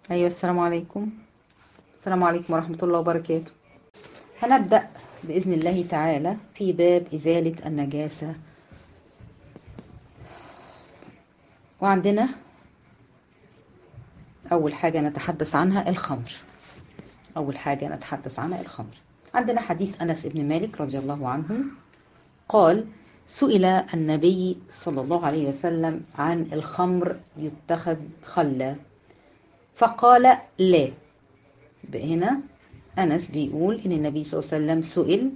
أيوة السلام عليكم السلام عليكم ورحمة الله وبركاته هنبدأ بإذن الله تعالى في باب إزالة النجاسة وعندنا أول حاجة نتحدث عنها الخمر أول حاجة نتحدث عنها الخمر عندنا حديث أنس بن مالك رضي الله عنه قال سئل النبي صلى الله عليه وسلم عن الخمر يتخذ خلا فقال لا هنا أنس بيقول إن النبي صلى الله عليه وسلم سئل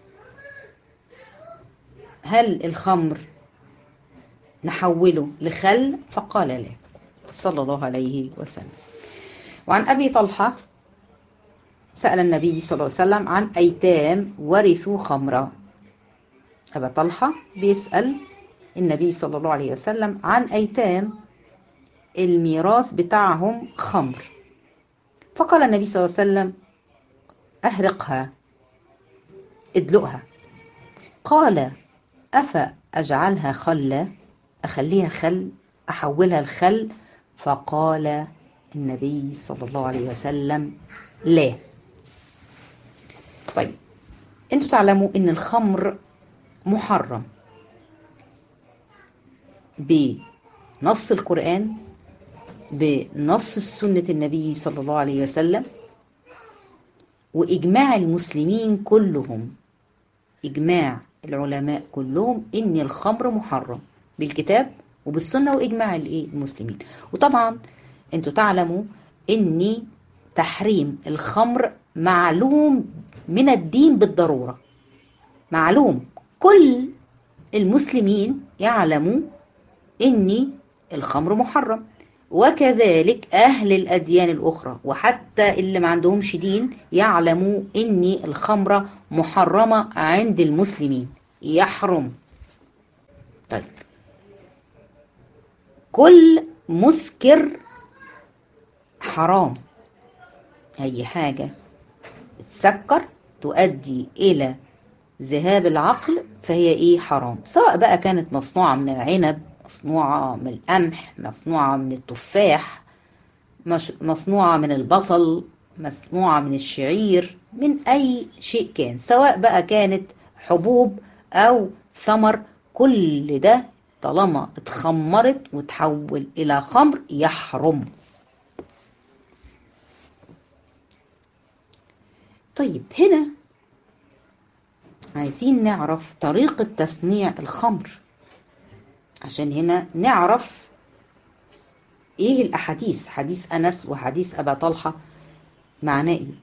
هل الخمر نحوله لخل فقال لا صلى الله عليه وسلم وعن أبي طلحة سأل النبي صلى الله عليه وسلم عن أيتام ورثوا خمرا أبا طلحة بيسأل النبي صلى الله عليه وسلم عن أيتام الميراث بتاعهم خمر فقال النبي صلى الله عليه وسلم أهرقها ادلقها قال أفأجعلها خلا أخليها خل أحولها الخل فقال النبي صلى الله عليه وسلم لا طيب انتوا تعلموا ان الخمر محرم بنص القرآن بنص سنة النبي صلى الله عليه وسلم وإجماع المسلمين كلهم إجماع العلماء كلهم إن الخمر محرم بالكتاب وبالسنة وإجماع الإيه المسلمين وطبعا أنتوا تعلموا إن تحريم الخمر معلوم من الدين بالضرورة معلوم كل المسلمين يعلموا إن الخمر محرم وكذلك أهل الأديان الأخرى وحتى اللي ما عندهمش دين يعلموا إن الخمرة محرمة عند المسلمين يحرم طيب كل مسكر حرام أي حاجة تسكر تؤدي إلى ذهاب العقل فهي إيه حرام سواء بقى كانت مصنوعة من العنب مصنوعة من القمح مصنوعة من التفاح مصنوعة من البصل مصنوعة من الشعير من أي شيء كان سواء بقى كانت حبوب أو ثمر كل ده طالما اتخمرت وتحول إلى خمر يحرم طيب هنا عايزين نعرف طريقة تصنيع الخمر عشان هنا نعرف ايه الاحاديث حديث انس وحديث ابا طلحه معناه ايه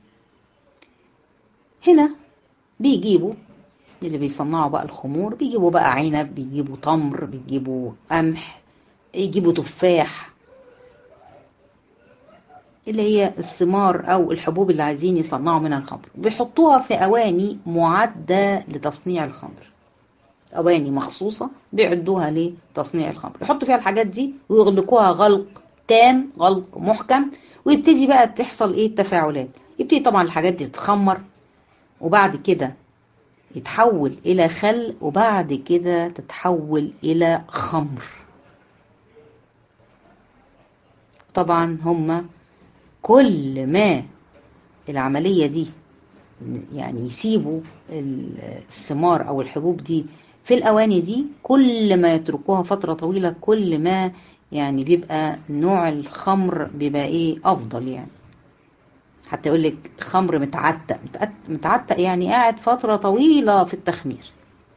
هنا بيجيبوا اللي بيصنعوا بقى الخمور بيجيبوا بقى عنب بيجيبوا تمر بيجيبوا قمح يجيبوا تفاح اللي هي الثمار او الحبوب اللي عايزين يصنعوا منها الخمر بيحطوها في اواني معده لتصنيع الخمر اواني مخصوصه بيعدوها لتصنيع الخمر يحطوا فيها الحاجات دي ويغلقوها غلق تام غلق محكم ويبتدي بقى تحصل ايه التفاعلات يبتدي طبعا الحاجات دي تتخمر وبعد كده يتحول الى خل وبعد كده تتحول الى خمر طبعا هما كل ما العمليه دي يعني يسيبوا الثمار او الحبوب دي في الاواني دي كل ما يتركوها فتره طويله كل ما يعني بيبقى نوع الخمر بيبقى ايه افضل يعني حتى يقول لك خمر متعتق متعتق يعني قاعد فتره طويله في التخمير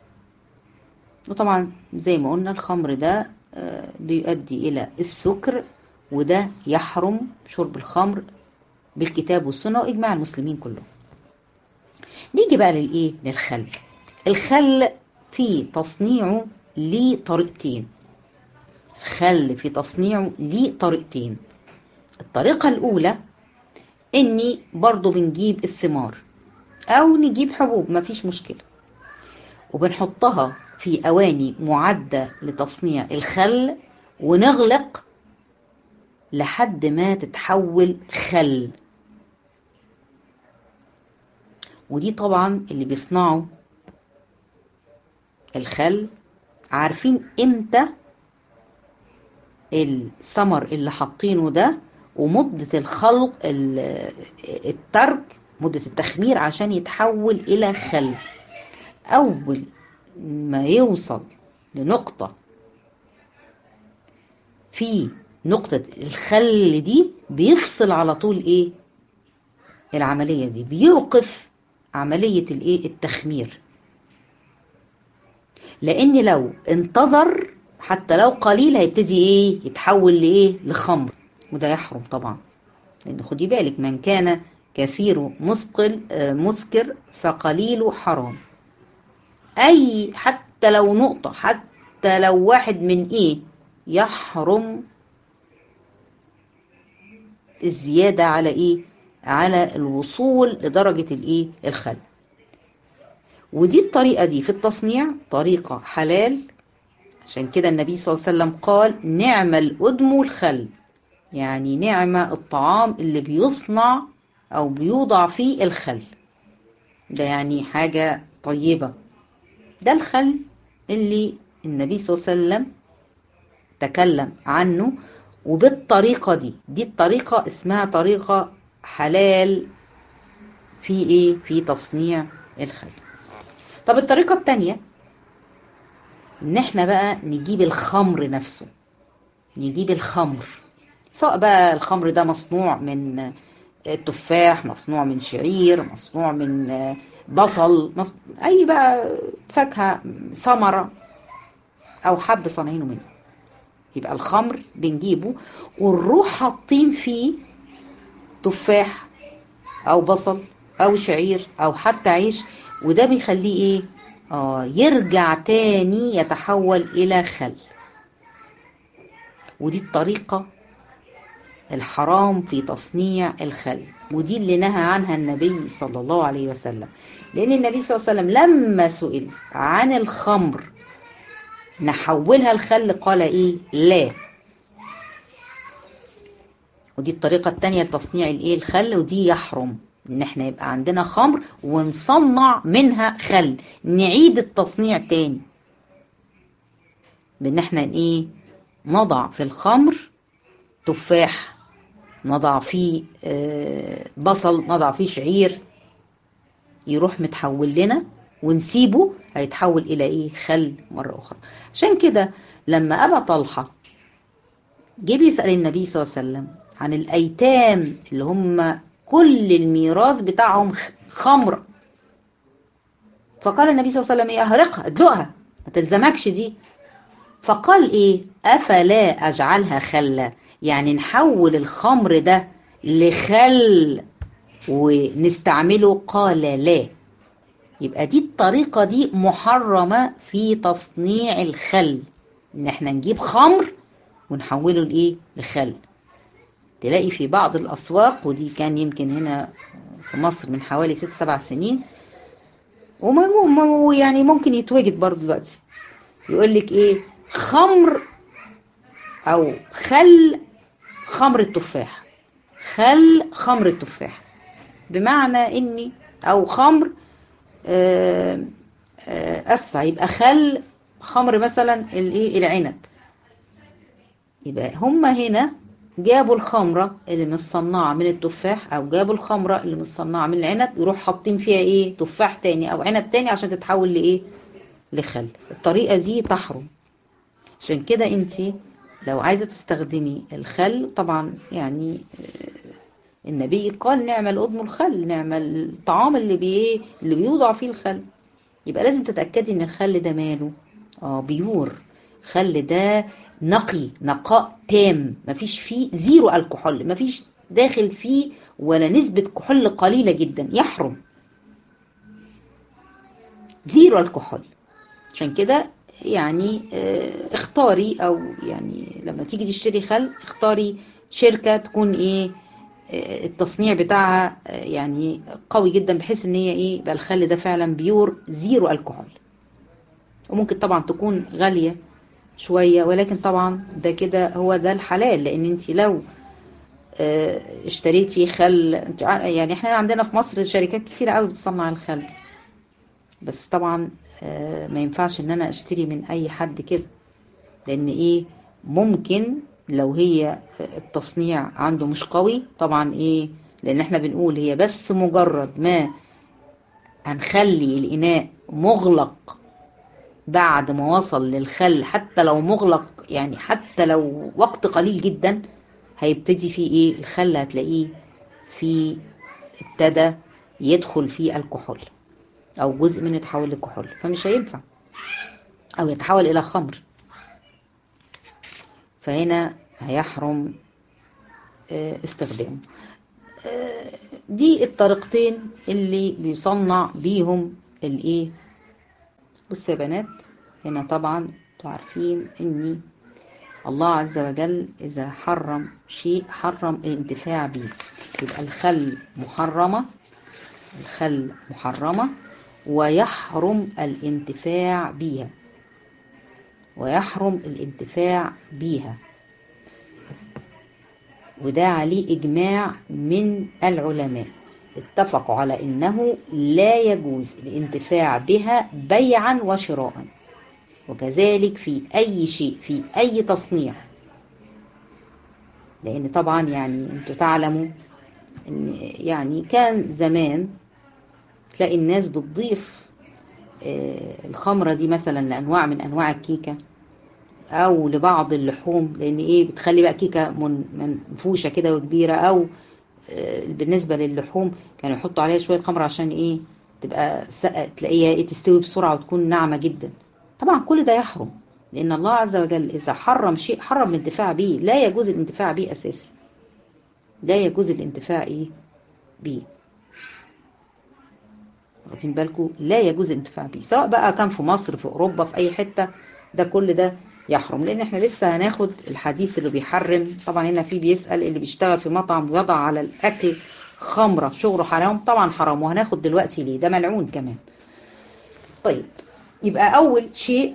وطبعا زي ما قلنا الخمر ده بيؤدي الى السكر وده يحرم شرب الخمر بالكتاب والسنه واجماع المسلمين كلهم نيجي بقى للايه للخل الخل في تصنيعه ليه طريقتين خل في تصنيعه ليه طريقتين الطريقة الأولى إني برضو بنجيب الثمار أو نجيب حبوب مفيش مشكلة وبنحطها في أواني معدة لتصنيع الخل ونغلق لحد ما تتحول خل ودي طبعا اللي بيصنعوا الخل عارفين امتى الثمر اللي حاطينه ده ومدة الخلق الترك مدة التخمير عشان يتحول إلى خل أول ما يوصل لنقطة في نقطة الخل دي بيفصل على طول إيه العملية دي بيوقف عملية الإيه التخمير لأن لو انتظر حتى لو قليل هيبتدي إيه يتحول لإيه لخمر وده يحرم طبعا لأن خدي بالك من كان كثير مسقل مسكر فقليل حرام أي حتى لو نقطة حتى لو واحد من إيه يحرم الزيادة على إيه على الوصول لدرجة الإيه الخل ودي الطريقة دي في التصنيع طريقة حلال عشان كده النبي صلى الله عليه وسلم قال نعم الأدم الخل يعني نعمة الطعام اللي بيصنع أو بيوضع فيه الخل ده يعني حاجة طيبة ده الخل اللي النبي صلى الله عليه وسلم تكلم عنه وبالطريقة دي دي الطريقة اسمها طريقة حلال في ايه في تصنيع الخل طب الطريقة التانية ان احنا بقى نجيب الخمر نفسه نجيب الخمر سواء بقى الخمر ده مصنوع من تفاح مصنوع من شعير مصنوع من بصل مص... اي بقى فاكهة ثمرة او حب صانعينه منه يبقى الخمر بنجيبه ونروح حاطين فيه تفاح او بصل او شعير او حتى عيش وده بيخليه ايه اه يرجع تاني يتحول الى خل ودي الطريقة الحرام في تصنيع الخل ودي اللي نهى عنها النبي صلى الله عليه وسلم لأن النبي صلى الله عليه وسلم لما سئل عن الخمر نحولها الخل قال إيه لا ودي الطريقة التانية لتصنيع الإيه الخل ودي يحرم إن احنا يبقى عندنا خمر ونصنع منها خل نعيد التصنيع تاني بإن احنا إيه نضع في الخمر تفاح نضع فيه بصل نضع فيه شعير يروح متحول لنا ونسيبه هيتحول الى ايه خل مرة اخرى عشان كده لما ابا طلحة جه بيسأل النبي صلى الله عليه وسلم عن الايتام اللي هم كل الميراث بتاعهم خمرة فقال النبي صلى الله عليه وسلم ايه اهرقها ادلقها ما تلزمكش دي فقال ايه افلا اجعلها خلا يعني نحول الخمر ده لخل ونستعمله قال لا يبقى دي الطريقة دي محرمة في تصنيع الخل ان احنا نجيب خمر ونحوله لايه لخل تلاقي في بعض الاسواق ودي كان يمكن هنا في مصر من حوالي ست سبع سنين وما يعني ممكن يتوجد برضه دلوقتي يقول لك ايه خمر او خل خمر التفاح خل خمر التفاح بمعنى اني او خمر اسفع يبقى خل خمر مثلا الايه العنب يبقى هم هنا جابوا الخمرة اللي متصنعة من التفاح او جابوا الخمرة اللي متصنعة من العنب يروح حاطين فيها ايه تفاح تاني او عنب تاني عشان تتحول لايه لخل الطريقة دي تحرم عشان كده انت لو عايزة تستخدمي الخل طبعا يعني النبي قال نعم الأدم الخل نعم الطعام اللي بي اللي بيوضع فيه الخل يبقى لازم تتأكدي ان الخل ده ماله اه بيور خل ده نقي نقاء تام مفيش فيه زيرو الكحول مفيش داخل فيه ولا نسبة كحول قليلة جدا يحرم زيرو الكحول عشان كده يعني اختاري او يعني لما تيجي تشتري خل اختاري شركة تكون ايه التصنيع بتاعها يعني قوي جدا بحيث ان هي ايه يبقى الخل ده فعلا بيور زيرو الكحول وممكن طبعا تكون غالية شوية ولكن طبعا ده كده هو ده الحلال لان انت لو اشتريتي خل يعني احنا عندنا في مصر شركات كتيرة قوي بتصنع الخل بس طبعا ما ينفعش ان انا اشتري من اي حد كده لان ايه ممكن لو هي التصنيع عنده مش قوي طبعا ايه لان احنا بنقول هي بس مجرد ما هنخلي الاناء مغلق بعد ما وصل للخل حتى لو مغلق يعني حتى لو وقت قليل جدا هيبتدي فيه ايه الخل هتلاقيه في ابتدى يدخل فيه الكحول او جزء منه يتحول لكحول فمش هينفع او يتحول الى خمر فهنا هيحرم استخدامه دي الطريقتين اللي بيصنع بيهم الايه بصوا يا بنات هنا طبعا انتوا عارفين ان الله عز وجل اذا حرم شيء حرم الانتفاع به يبقى الخل محرمه الخل محرمه ويحرم الانتفاع بها ويحرم الانتفاع بيها وده عليه إجماع من العلماء اتفقوا على أنه لا يجوز الانتفاع بها بيعا وشراء وكذلك في أي شيء في أي تصنيع لأن طبعا يعني أنتوا تعلموا أن يعني كان زمان تلاقي الناس بتضيف الخمرة دي مثلا لأنواع من أنواع الكيكة أو لبعض اللحوم لأن إيه بتخلي بقى كيكة منفوشة كده وكبيرة أو بالنسبة للحوم كانوا يحطوا عليها شوية خمرة عشان إيه تبقى تلاقيها إيه تستوي بسرعة وتكون ناعمة جدا طبعا كل ده يحرم لأن الله عز وجل إذا حرم شيء حرم الانتفاع به لا يجوز الانتفاع به أساسي لا يجوز الانتفاع إيه به واخدين بالكم لا يجوز الانتفاع بيه سواء بقى كان في مصر في اوروبا في اي حته ده كل ده يحرم لان احنا لسه هناخد الحديث اللي بيحرم طبعا هنا في بيسال اللي بيشتغل في مطعم ويضع على الاكل خمره شغله حرام طبعا حرام وهناخد دلوقتي ليه ده ملعون كمان طيب يبقى اول شيء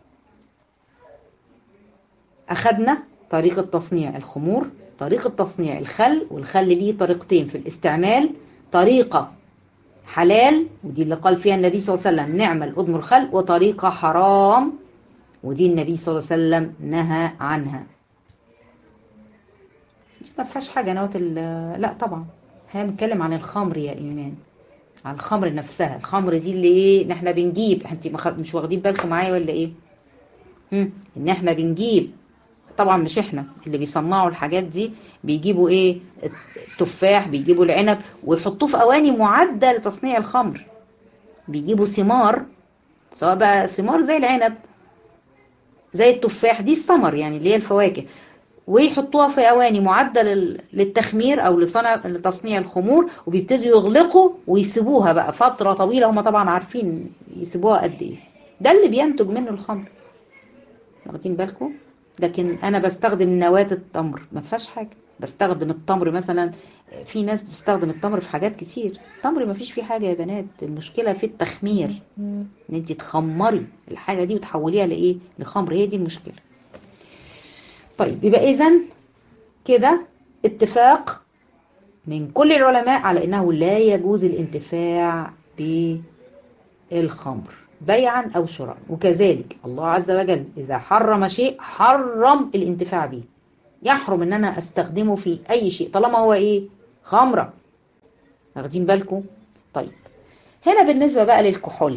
اخدنا طريقه تصنيع الخمور طريقه تصنيع الخل والخل ليه طريقتين في الاستعمال طريقه حلال ودي اللي قال فيها النبي صلى الله عليه وسلم نعم الأدم الخل وطريقة حرام ودي النبي صلى الله عليه وسلم نهى عنها دي ما فيهاش حاجة نوت لا طبعا احنا بنتكلم عن الخمر يا إيمان عن الخمر نفسها الخمر دي اللي ايه ان احنا بنجيب انت مش واخدين بالكم معايا ولا ايه هم. ان احنا بنجيب طبعا مش احنا اللي بيصنعوا الحاجات دي بيجيبوا ايه التفاح بيجيبوا العنب ويحطوه في اواني معده لتصنيع الخمر بيجيبوا ثمار سواء بقى ثمار زي العنب زي التفاح دي الثمر يعني اللي هي الفواكه ويحطوها في اواني معده للتخمير او لصنع لتصنيع الخمور وبيبتدوا يغلقوا ويسيبوها بقى فتره طويله هم طبعا عارفين يسيبوها قد ايه ده اللي بينتج منه الخمر واخدين بالكم لكن انا بستخدم نواه التمر ما فيهاش حاجه بستخدم التمر مثلا في ناس بتستخدم التمر في حاجات كتير التمر ما فيش فيه حاجه يا بنات المشكله في التخمير ان انت تخمري الحاجه دي وتحوليها لايه لخمر هي دي المشكله طيب يبقى اذا كده اتفاق من كل العلماء على انه لا يجوز الانتفاع بالخمر بيعا او شراء وكذلك الله عز وجل اذا حرم شيء حرم الانتفاع به يحرم ان انا استخدمه في اي شيء طالما هو ايه خمره واخدين بالكم طيب هنا بالنسبه بقى للكحول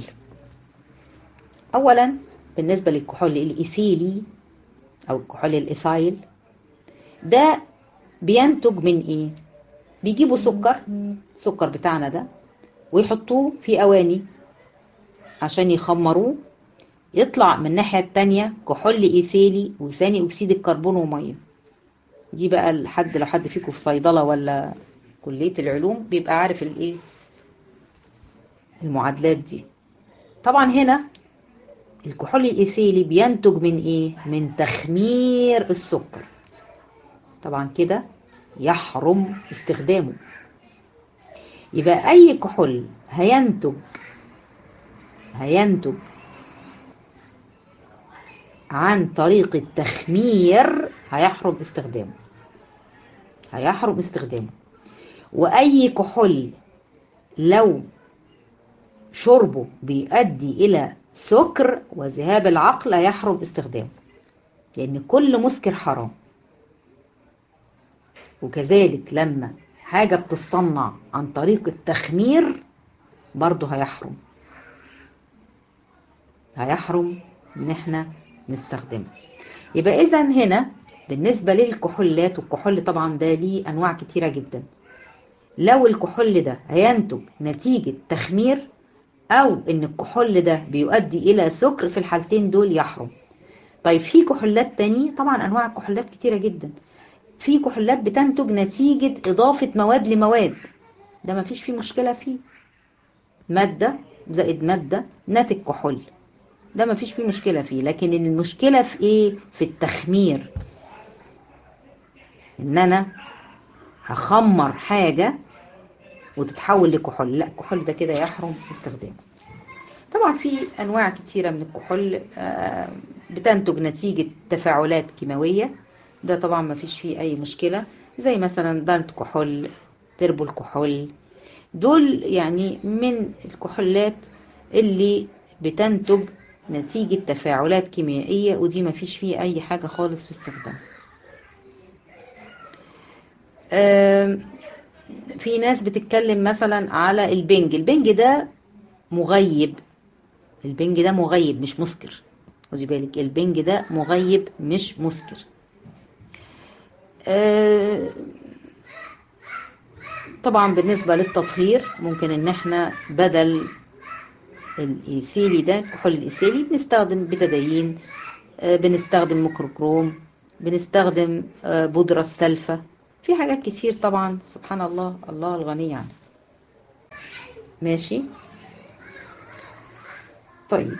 اولا بالنسبه للكحول الايثيلي او الكحول الايثايل ده بينتج من ايه بيجيبوا سكر سكر بتاعنا ده ويحطوه في اواني عشان يخمروه يطلع من الناحية التانية كحول إيثيلي وثاني أكسيد الكربون ومية دي بقى لحد لو حد فيكم في صيدلة ولا كلية العلوم بيبقى عارف الايه المعادلات دي طبعا هنا الكحول الإيثيلي بينتج من ايه من تخمير السكر طبعا كده يحرم استخدامه يبقى أي كحول هينتج هينتج عن طريق التخمير هيحرم استخدامه هيحرم استخدامه وأي كحول لو شربه بيؤدي إلى سكر وذهاب العقل يحرم استخدامه لأن كل مسكر حرام وكذلك لما حاجة بتصنع عن طريق التخمير برضه هيحرم هيحرم ان احنا نستخدمه يبقى اذا هنا بالنسبة للكحولات والكحول طبعا ده ليه انواع كتيرة جدا لو الكحول ده هينتج نتيجة تخمير او ان الكحول ده بيؤدي الى سكر في الحالتين دول يحرم طيب في كحولات تانية طبعا انواع الكحولات كتيرة جدا في كحولات بتنتج نتيجة اضافة مواد لمواد ده ما فيش فيه مشكلة فيه مادة زائد مادة ناتج كحول ده ما فيش فيه مشكلة فيه لكن المشكلة في ايه في التخمير ان انا هخمر حاجة وتتحول لكحول لا الكحول ده كده يحرم استخدامه طبعا في انواع كتيرة من الكحول بتنتج نتيجة تفاعلات كيماوية ده طبعا ما فيش فيه اي مشكلة زي مثلا دانت كحول تربو الكحول دول يعني من الكحولات اللي بتنتج نتيجة تفاعلات كيميائية ودي ما فيش فيه اي حاجة خالص في استخدامها في ناس بتتكلم مثلا على البنج البنج ده مغيب البنج ده مغيب مش مسكر خدي بالك البنج ده مغيب مش مسكر طبعا بالنسبة للتطهير ممكن ان احنا بدل الايسيلي ده الكحول الايسيلي بنستخدم بتدين بنستخدم ميكروكروم بنستخدم بودرة السلفة في حاجات كتير طبعا سبحان الله الله الغني يعني ماشي طيب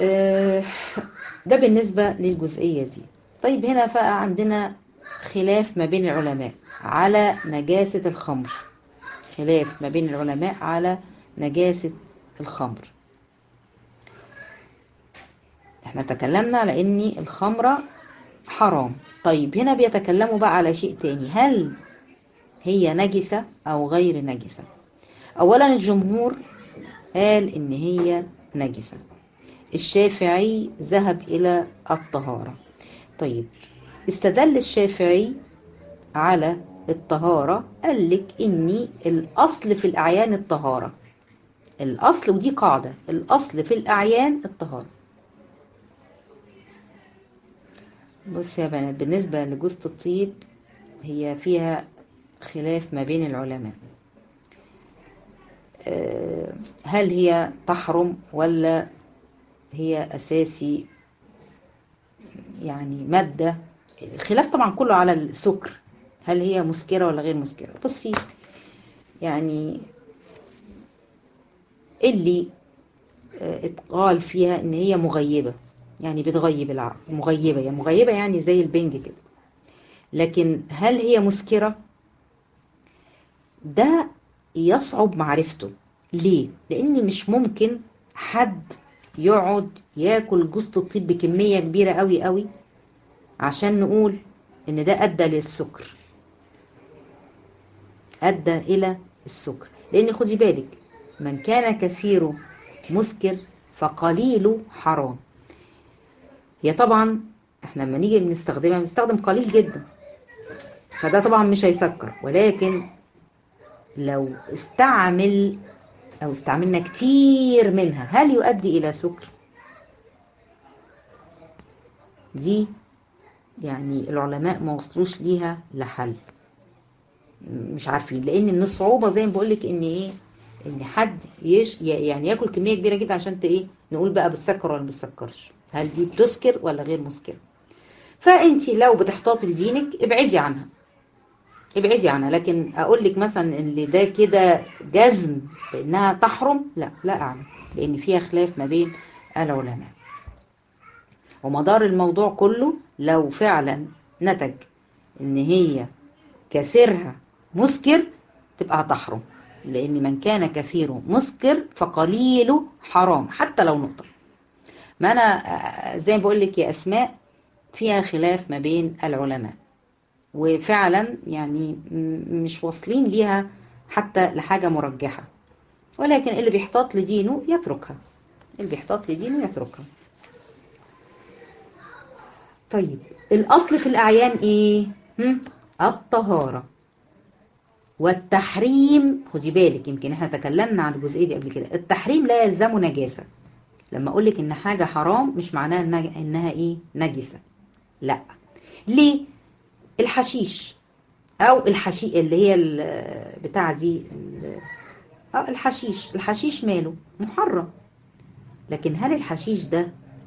ده بالنسبة للجزئية دي طيب هنا بقى عندنا خلاف ما بين العلماء على نجاسة الخمر خلاف ما بين العلماء على نجاسة الخمر احنا تكلمنا على ان الخمرة حرام طيب هنا بيتكلموا بقى على شيء تاني هل هي نجسة او غير نجسة اولا الجمهور قال ان هي نجسة الشافعي ذهب الى الطهارة طيب استدل الشافعي على الطهارة قال لك إني الأصل في الأعيان الطهارة الأصل ودي قاعدة الأصل في الأعيان الطهارة بص يا بنات بالنسبة لجوزة الطيب هي فيها خلاف ما بين العلماء هل هي تحرم ولا هي أساسي يعني مادة الخلاف طبعا كله على السكر هل هي مسكرة ولا غير مسكرة بصي يعني اللي اتقال فيها ان هي مغيبة يعني بتغيب العقل مغيبة يعني مغيبة يعني زي البنج كده لكن هل هي مسكرة ده يصعب معرفته ليه لان مش ممكن حد يقعد ياكل جوزة الطيب بكمية كبيرة قوي قوي عشان نقول ان ده ادى للسكر ادى الى السكر لان خدي بالك من كان كثيره مسكر فقليله حرام هي طبعا احنا لما نيجي بنستخدمها بنستخدم قليل جدا فده طبعا مش هيسكر ولكن لو استعمل او استعملنا كتير منها هل يؤدي الى سكر دي يعني العلماء ما وصلوش ليها لحل مش عارفين لان من الصعوبه زي ما بقول لك ان ايه ان حد يش يعني ياكل كميه كبيره جدا عشان ايه نقول بقى بتسكر ولا ما بتسكرش هل دي بتسكر ولا غير مسكره فانت لو بتحتاطي لدينك ابعدي عنها ابعدي عنها لكن اقول لك مثلا ان ده كده جزم بانها تحرم لا لا اعلم لان فيها خلاف ما بين العلماء ومدار الموضوع كله لو فعلا نتج ان هي كثيرها مسكر تبقى تحرم لان من كان كثيره مسكر فقليله حرام حتى لو نقطه ما انا زي ما بقول لك يا اسماء فيها خلاف ما بين العلماء وفعلا يعني مش واصلين ليها حتى لحاجه مرجحه ولكن اللي بيحتاط لدينه يتركها اللي بيحتاط لدينه يتركها طيب الأصل في الأعيان إيه؟ هم؟ الطهارة والتحريم خدي بالك يمكن احنا تكلمنا عن الجزئيه دي قبل كده التحريم لا يلزمه نجاسه لما اقول لك ان حاجه حرام مش معناها انها انها ايه نجسه لا ليه الحشيش او الحشي اللي هي بتاع دي اه الحشيش الحشيش ماله محرم لكن هل الحشيش ده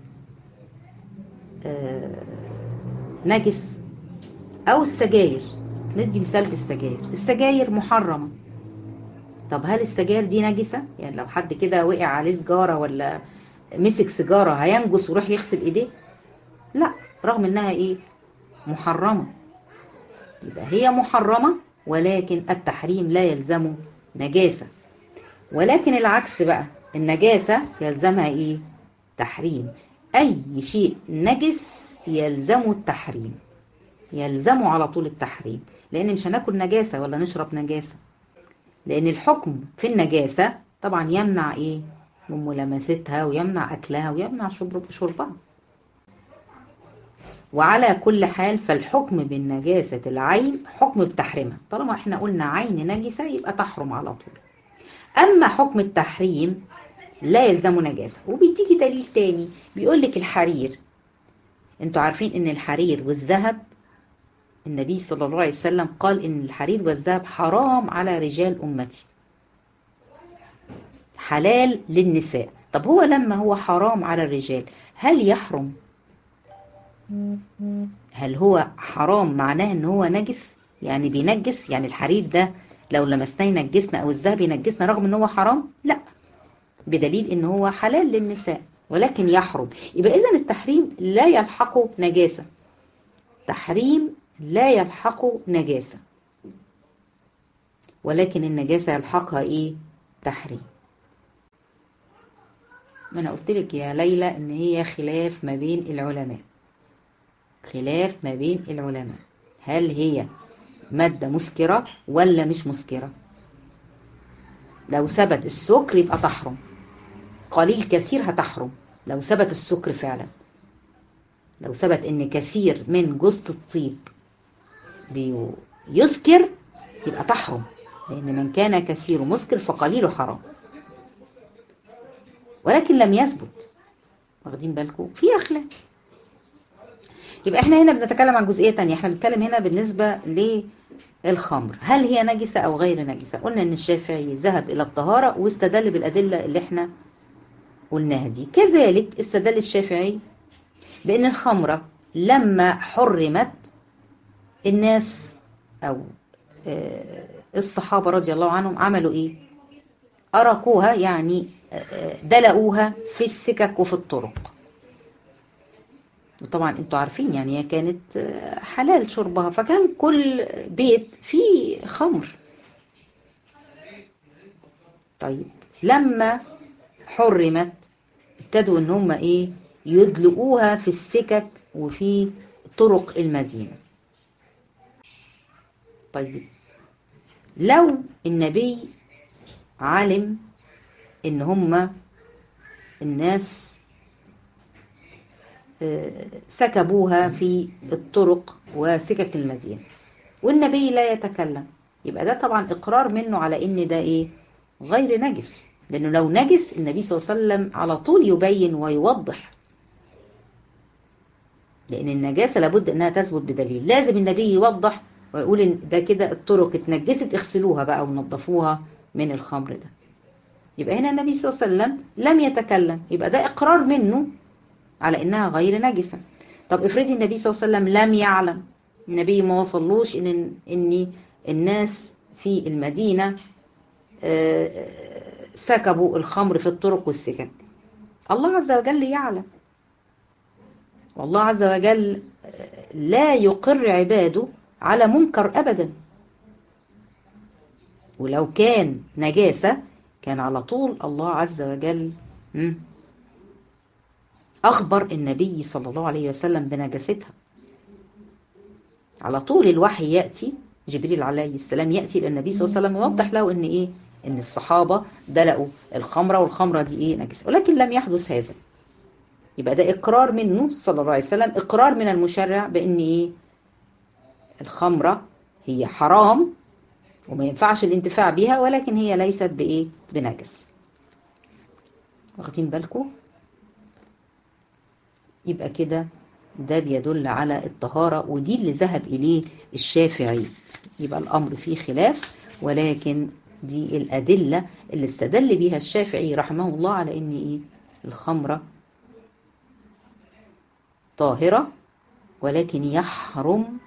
آه نجس او السجاير ندي مثال بالسجاير السجاير محرمة طب هل السجاير دي نجسة يعني لو حد كده وقع عليه سجارة ولا مسك سيجارة هينجس ويروح يغسل ايديه لا رغم انها ايه محرمة يبقى هي محرمة ولكن التحريم لا يلزمه نجاسة ولكن العكس بقى النجاسة يلزمها ايه تحريم اي شيء نجس يلزمه التحريم يلزمه على طول التحريم لان مش هناكل نجاسة ولا نشرب نجاسة لان الحكم في النجاسة طبعا يمنع ايه من ملامستها ويمنع اكلها ويمنع شربها وعلى كل حال فالحكم بالنجاسة العين حكم بتحريمها طالما احنا قلنا عين نجسة يبقى تحرم على طول اما حكم التحريم لا يلزمه نجاسة وبيديكي دليل تاني بيقول لك الحرير انتوا عارفين ان الحرير والذهب النبي صلى الله عليه وسلم قال ان الحرير والذهب حرام على رجال امتي حلال للنساء طب هو لما هو حرام على الرجال هل يحرم هل هو حرام معناه ان هو نجس يعني بينجس يعني الحرير ده لو لمسناه ينجسنا او الذهب ينجسنا رغم ان هو حرام لا بدليل ان هو حلال للنساء ولكن يحرم يبقى اذا التحريم لا يلحقه نجاسه تحريم لا يلحقه نجاسه ولكن النجاسه يلحقها ايه تحريم ما انا قلت لك يا ليلى ان هي خلاف ما بين العلماء خلاف ما بين العلماء هل هي مادة مسكرة ولا مش مسكرة لو ثبت السكر يبقى تحرم قليل كثير هتحرم لو ثبت السكر فعلا لو ثبت ان كثير من جوزة الطيب بيسكر يبقى تحرم لان من كان كثير مسكر فقليله حرام ولكن لم يثبت واخدين بالكم في اخلاف يبقى احنا هنا بنتكلم عن جزئيه تانية احنا بنتكلم هنا بالنسبه للخمر هل هي نجسه او غير نجسه قلنا ان الشافعي ذهب الى الطهاره واستدل بالادله اللي احنا قلناها دي كذلك استدل الشافعي بان الخمره لما حرمت الناس او الصحابه رضي الله عنهم عملوا ايه ارقوها يعني دلقوها في السكك وفي الطرق وطبعا انتوا عارفين يعني هي كانت حلال شربها فكان كل بيت فيه خمر طيب لما حرمت ابتدوا ان هم ايه يدلقوها في السكك وفي طرق المدينة طيب لو النبي علم ان هم الناس سكبوها في الطرق وسكك المدينة والنبي لا يتكلم يبقى ده طبعا إقرار منه على إن ده إيه غير نجس لأنه لو نجس النبي صلى الله عليه وسلم على طول يبين ويوضح لأن النجاسة لابد أنها تثبت بدليل لازم النبي يوضح ويقول إن ده كده الطرق اتنجست اغسلوها بقى ونظفوها من الخمر ده يبقى هنا النبي صلى الله عليه وسلم لم يتكلم يبقى ده إقرار منه على انها غير نجسة طب افرضي النبي صلى الله عليه وسلم لم يعلم النبي ما وصلوش ان ان الناس في المدينة سكبوا الخمر في الطرق والسكك الله عز وجل يعلم والله عز وجل لا يقر عباده على منكر ابدا ولو كان نجاسة كان على طول الله عز وجل أخبر النبي صلى الله عليه وسلم بنجاستها على طول الوحي يأتي جبريل عليه السلام يأتي للنبي صلى الله عليه وسلم ويوضح له إن إيه إن الصحابة دلقوا الخمرة والخمرة دي إيه نجسة ولكن لم يحدث هذا يبقى ده إقرار منه صلى الله عليه وسلم إقرار من المشرع بإن إيه الخمرة هي حرام وما ينفعش الانتفاع بها ولكن هي ليست بايه بنجس واخدين بالكم يبقى كده ده بيدل على الطهارة ودي اللي ذهب إليه الشافعي يبقى الأمر فيه خلاف ولكن دي الأدلة اللي استدل بيها الشافعي رحمه الله على إن إيه الخمرة طاهرة ولكن يحرم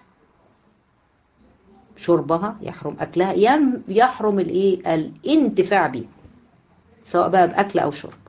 شربها يحرم أكلها يحرم الإيه الانتفاع بها سواء بقى بأكل أو شرب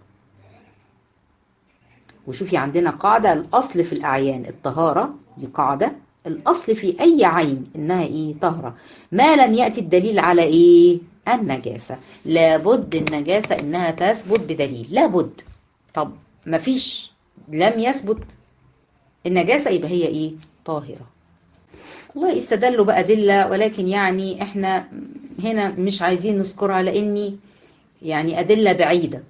وشوفي عندنا قاعدة الأصل في الأعيان الطهارة دي قاعدة الأصل في أي عين إنها إيه طهرة ما لم يأتي الدليل على إيه النجاسة لابد النجاسة إنها تثبت بدليل لابد طب مفيش لم يثبت النجاسة يبقى هي إيه طاهرة والله استدلوا بأدلة ولكن يعني إحنا هنا مش عايزين نذكرها لأني يعني أدلة بعيدة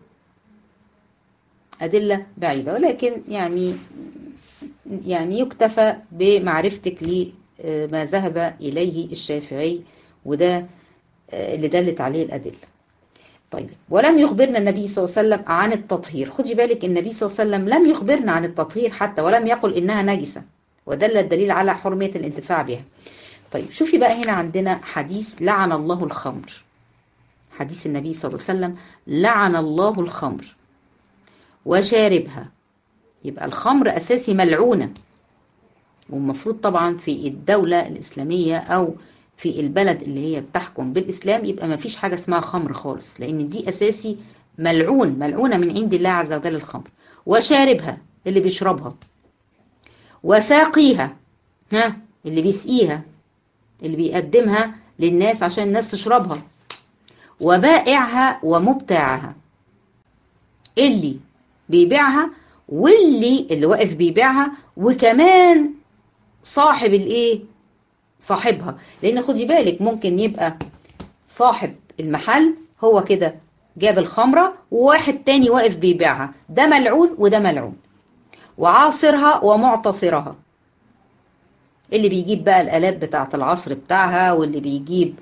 أدلة بعيدة ولكن يعني يعني يكتفى بمعرفتك لما ذهب إليه الشافعي وده اللي دلت عليه الأدلة طيب ولم يخبرنا النبي صلى الله عليه وسلم عن التطهير خدي بالك النبي صلى الله عليه وسلم لم يخبرنا عن التطهير حتى ولم يقل إنها نجسة ودل الدليل على حرمية الانتفاع بها طيب شوفي بقى هنا عندنا حديث لعن الله الخمر حديث النبي صلى الله عليه وسلم لعن الله الخمر وشاربها يبقى الخمر أساسي ملعونة والمفروض طبعا في الدولة الإسلامية أو في البلد اللي هي بتحكم بالإسلام يبقى ما فيش حاجة اسمها خمر خالص لأن دي أساسي ملعون ملعونة من عند الله عز وجل الخمر وشاربها اللي بيشربها وساقيها ها اللي بيسقيها اللي بيقدمها للناس عشان الناس تشربها وبائعها ومبتاعها اللي بيبيعها واللي اللي واقف بيبيعها وكمان صاحب الايه صاحبها لان خدي بالك ممكن يبقى صاحب المحل هو كده جاب الخمرة وواحد تاني واقف بيبيعها ده ملعون وده ملعون وعاصرها ومعتصرها اللي بيجيب بقى الآلات بتاعة العصر بتاعها واللي بيجيب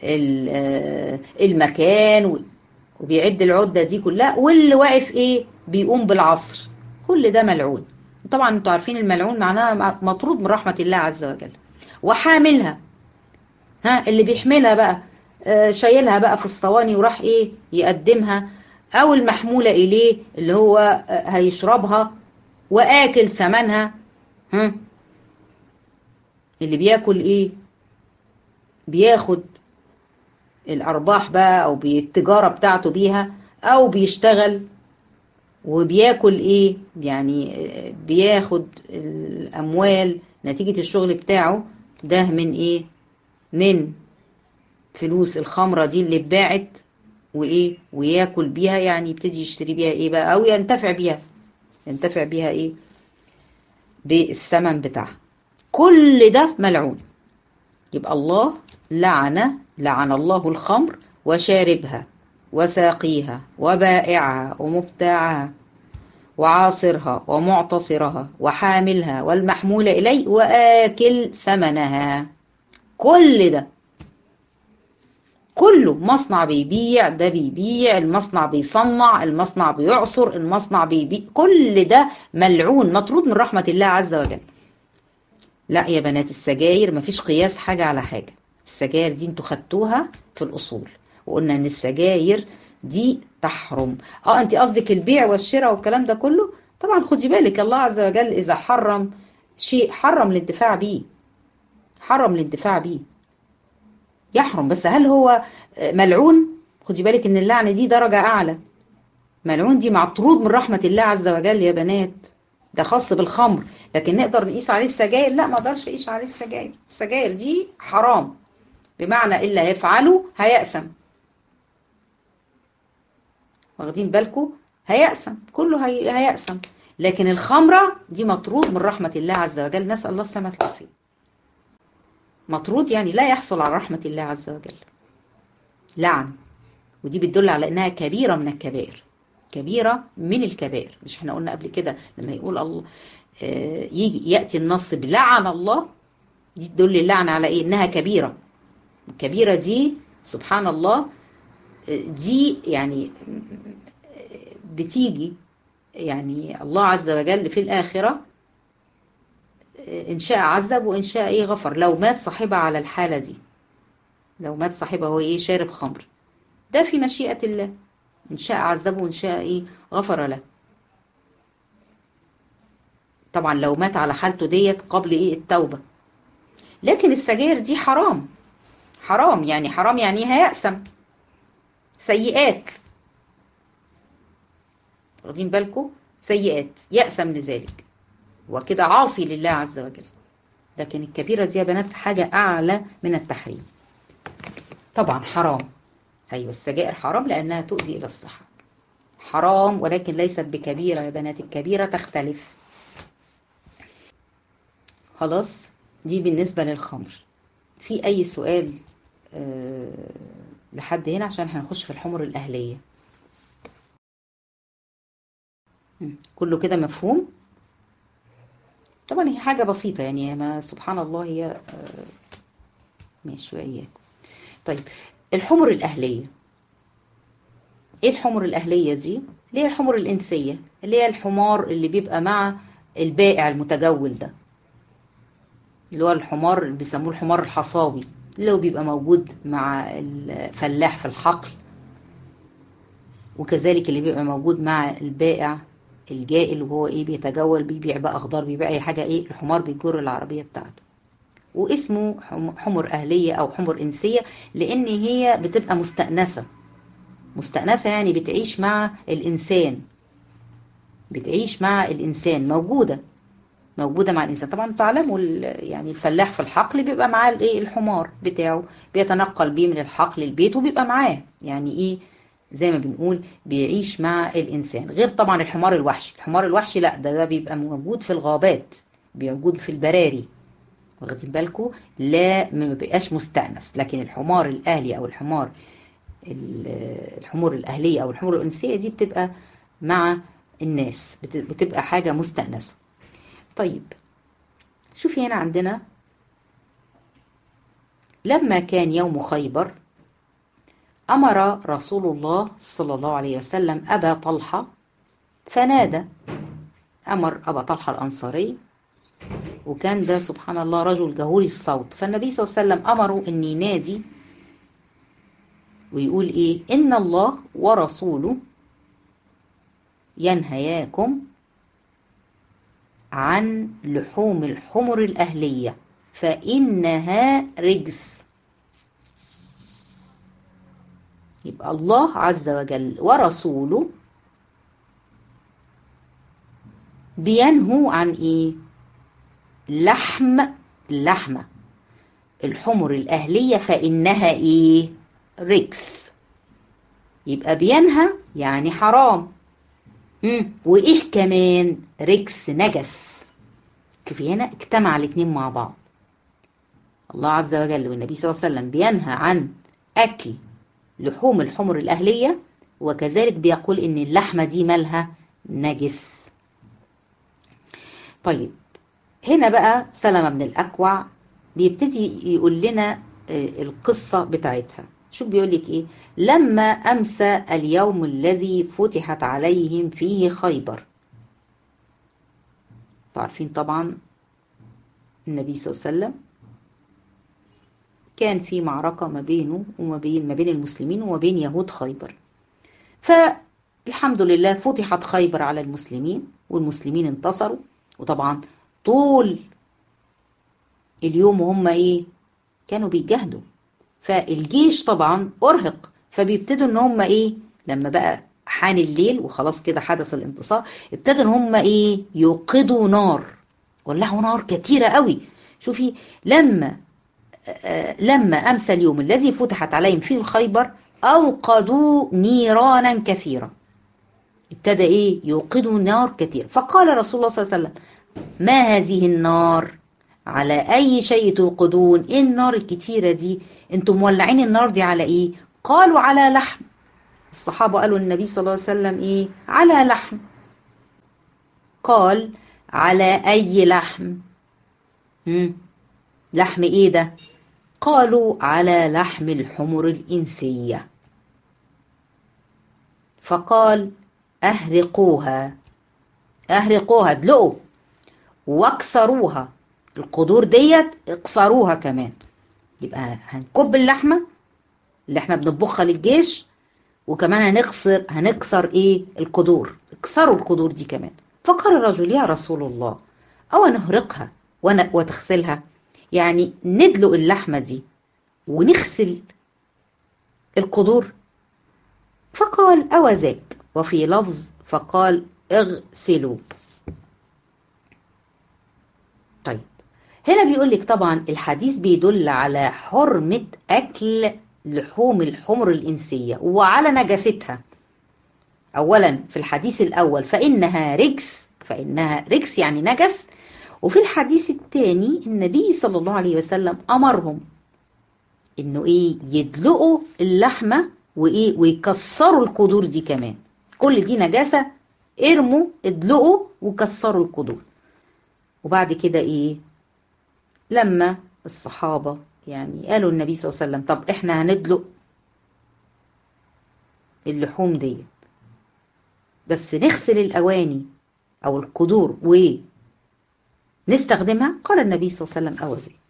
المكان وبيعد العدة دي كلها واللي واقف ايه بيقوم بالعصر كل ده ملعون طبعا انتوا عارفين الملعون معناها مطرود من رحمة الله عز وجل وحاملها ها اللي بيحملها بقى آه شايلها بقى في الصواني وراح ايه يقدمها او المحمولة اليه اللي هو آه هيشربها واكل ثمنها ها اللي بياكل ايه بياخد الارباح بقى او بالتجارة بتاعته بيها او بيشتغل وبياكل ايه يعني بياخد الاموال نتيجة الشغل بتاعه ده من ايه من فلوس الخمرة دي اللي اتباعت وايه وياكل بيها يعني يبتدي يشتري بيها ايه بقى او ينتفع بيها ينتفع بيها ايه بالثمن بتاعها كل ده ملعون يبقى الله لعن لعن الله الخمر وشاربها وساقيها وبائعها ومبتاعها وعاصرها ومعتصرها وحاملها والمحمول إليه وآكل ثمنها كل ده كله مصنع بيبيع ده بيبيع المصنع بيصنع المصنع بيعصر المصنع بيبيع كل ده ملعون مطرود من رحمة الله عز وجل لا يا بنات السجاير مفيش قياس حاجة على حاجة السجاير دي انتوا خدتوها في الأصول وقلنا ان السجاير دي تحرم اه انت قصدك البيع والشراء والكلام ده كله طبعا خدي بالك الله عز وجل اذا حرم شيء حرم الانتفاع بيه حرم الانتفاع بيه يحرم بس هل هو ملعون خدي بالك ان اللعنة دي درجة اعلى ملعون دي مطرود من رحمة الله عز وجل يا بنات ده خاص بالخمر لكن نقدر نقيس عليه السجاير لا ما اقدرش اقيس عليه السجاير السجاير دي حرام بمعنى اللي هيفعله هيأثم واخدين بالكم هيأثم كله هي... هيأثم لكن الخمرة دي مطرود من رحمة الله عز وجل نسأل الله السلامة والعافية مطرود يعني لا يحصل على رحمة الله عز وجل لعن ودي بتدل على انها كبيرة من الكبائر كبيرة من الكبائر مش احنا قلنا قبل كده لما يقول الله يجي يأتي النص بلعن الله دي تدل اللعنة على ايه انها كبيرة الكبيرة دي سبحان الله دي يعني بتيجي يعني الله عز وجل في الآخرة إن شاء عذب وإن شاء إيه غفر لو مات صاحبها على الحالة دي لو مات صاحبها هو إيه شارب خمر ده في مشيئة الله إن شاء عذبه وإن شاء إيه غفر له طبعا لو مات على حالته ديت قبل إيه التوبة لكن السجاير دي حرام حرام يعني حرام يعني هيأسم سيئات واخدين بالكم سيئات يأسم لذلك وكده عاصي لله عز وجل لكن الكبيرة دي يا بنات حاجة أعلى من التحريم طبعا حرام أيوة السجائر حرام لأنها تؤذي إلى الصحة حرام ولكن ليست بكبيرة يا بنات الكبيرة تختلف خلاص دي بالنسبة للخمر في أي سؤال أه لحد هنا عشان هنخش في الحمر الأهلية كله كده مفهوم طبعا هي حاجة بسيطة يعني ما سبحان الله هي أه ماشي وإياكم طيب الحمر الأهلية ايه الحمر الأهلية دي اللي هي الحمر الإنسية اللي هي الحمار اللي بيبقى مع البائع المتجول ده اللي هو الحمار اللي بيسموه الحمار الحصاوي اللي هو بيبقى موجود مع الفلاح في الحقل وكذلك اللي بيبقى موجود مع البائع الجائل وهو ايه بيتجول بيبيع بقى خضار بيبيع اي حاجه ايه الحمار بيجر العربيه بتاعته واسمه حمر اهليه او حمر انسيه لان هي بتبقى مستانسه مستانسه يعني بتعيش مع الانسان بتعيش مع الانسان موجوده موجوده مع الانسان طبعا تعلموا يعني الفلاح في الحقل بيبقى معاه الايه الحمار بتاعه بيتنقل بيه من الحقل للبيت وبيبقى معاه يعني ايه زي ما بنقول بيعيش مع الانسان غير طبعا الحمار الوحشي الحمار الوحشي لا ده ده بيبقى موجود في الغابات موجود في البراري واخدين بالكم لا ما بيبقاش مستأنس لكن الحمار الاهلي او الحمار الحمور الاهليه او الحمور الانسيه دي بتبقى مع الناس بتبقى حاجه مستأنسه طيب شوفي هنا عندنا لما كان يوم خيبر أمر رسول الله صلى الله عليه وسلم أبا طلحة فنادى أمر أبا طلحة الأنصاري وكان ده سبحان الله رجل جهوري الصوت فالنبي صلى الله عليه وسلم أمره أن ينادي ويقول إيه إن الله ورسوله ينهياكم عن لحوم الحمر الأهلية فإنها رجس يبقى الله عز وجل ورسوله بينهوا عن ايه لحم اللحمة الحمر الأهلية فإنها ايه ركس يبقى بينهى يعني حرام مم. وايه كمان ركس نجس شوفي هنا اجتمع الاتنين مع بعض الله عز وجل والنبي صلى الله عليه وسلم بينهى عن أكل لحوم الحمر الأهلية وكذلك بيقول إن اللحمة دي مالها نجس طيب هنا بقى سلمة بن الأكوع بيبتدي يقول لنا القصة بتاعتها شو بيقول لك إيه لما أمسى اليوم الذي فتحت عليهم فيه خيبر عارفين طبعا النبي صلى الله عليه وسلم كان في معركة ما بينه وما بين ما بين المسلمين وما بين يهود خيبر فالحمد لله فتحت خيبر على المسلمين والمسلمين انتصروا وطبعا طول اليوم وهم ايه كانوا بيجاهدوا فالجيش طبعا ارهق فبيبتدوا ان هم ايه لما بقى حان الليل وخلاص كده حدث الانتصار ابتدوا ان هم ايه يوقدوا نار ولعوا نار كتيرة قوي شوفي لما لما أمسى اليوم الذي فتحت عليهم فيه الخيبر أوقدوا نيرانا كثيرة ابتدى إيه يوقدوا نار كثير فقال رسول الله صلى الله عليه وسلم ما هذه النار على أي شيء توقدون إيه النار الكتيرة دي انتم مولعين النار دي على إيه قالوا على لحم الصحابة قالوا النبي صلى الله عليه وسلم إيه على لحم قال على أي لحم مم. لحم إيه ده قالوا على لحم الحمر الإنسية فقال أهرقوها أهرقوها ادلقوا واكسروها القدور ديت اكسروها كمان يبقى هنكب اللحمة اللي احنا بنطبخها للجيش وكمان هنكسر هنكسر ايه القدور اكسروا القدور دي كمان فقال الرجل يا رسول الله او نهرقها وتغسلها يعني ندلق اللحمة دي ونغسل القدور فقال أو ذاك وفي لفظ فقال اغسلوا طيب هنا بيقول لك طبعا الحديث بيدل على حرمة أكل لحوم الحمر الإنسية وعلى نجاستها أولا في الحديث الأول فإنها رجس فإنها رجس يعني نجس وفي الحديث الثاني النبي صلى الله عليه وسلم أمرهم إنه إيه يدلقوا اللحمة وإيه ويكسروا القدور دي كمان كل دي نجاسة ارموا ادلقوا وكسروا القدور وبعد كده إيه لما الصحابة يعني قالوا النبي صلى الله عليه وسلم طب احنا هندلق اللحوم ديت بس نغسل الأواني أو القدور ونستخدمها قال النبي صلى الله عليه وسلم أو ذلك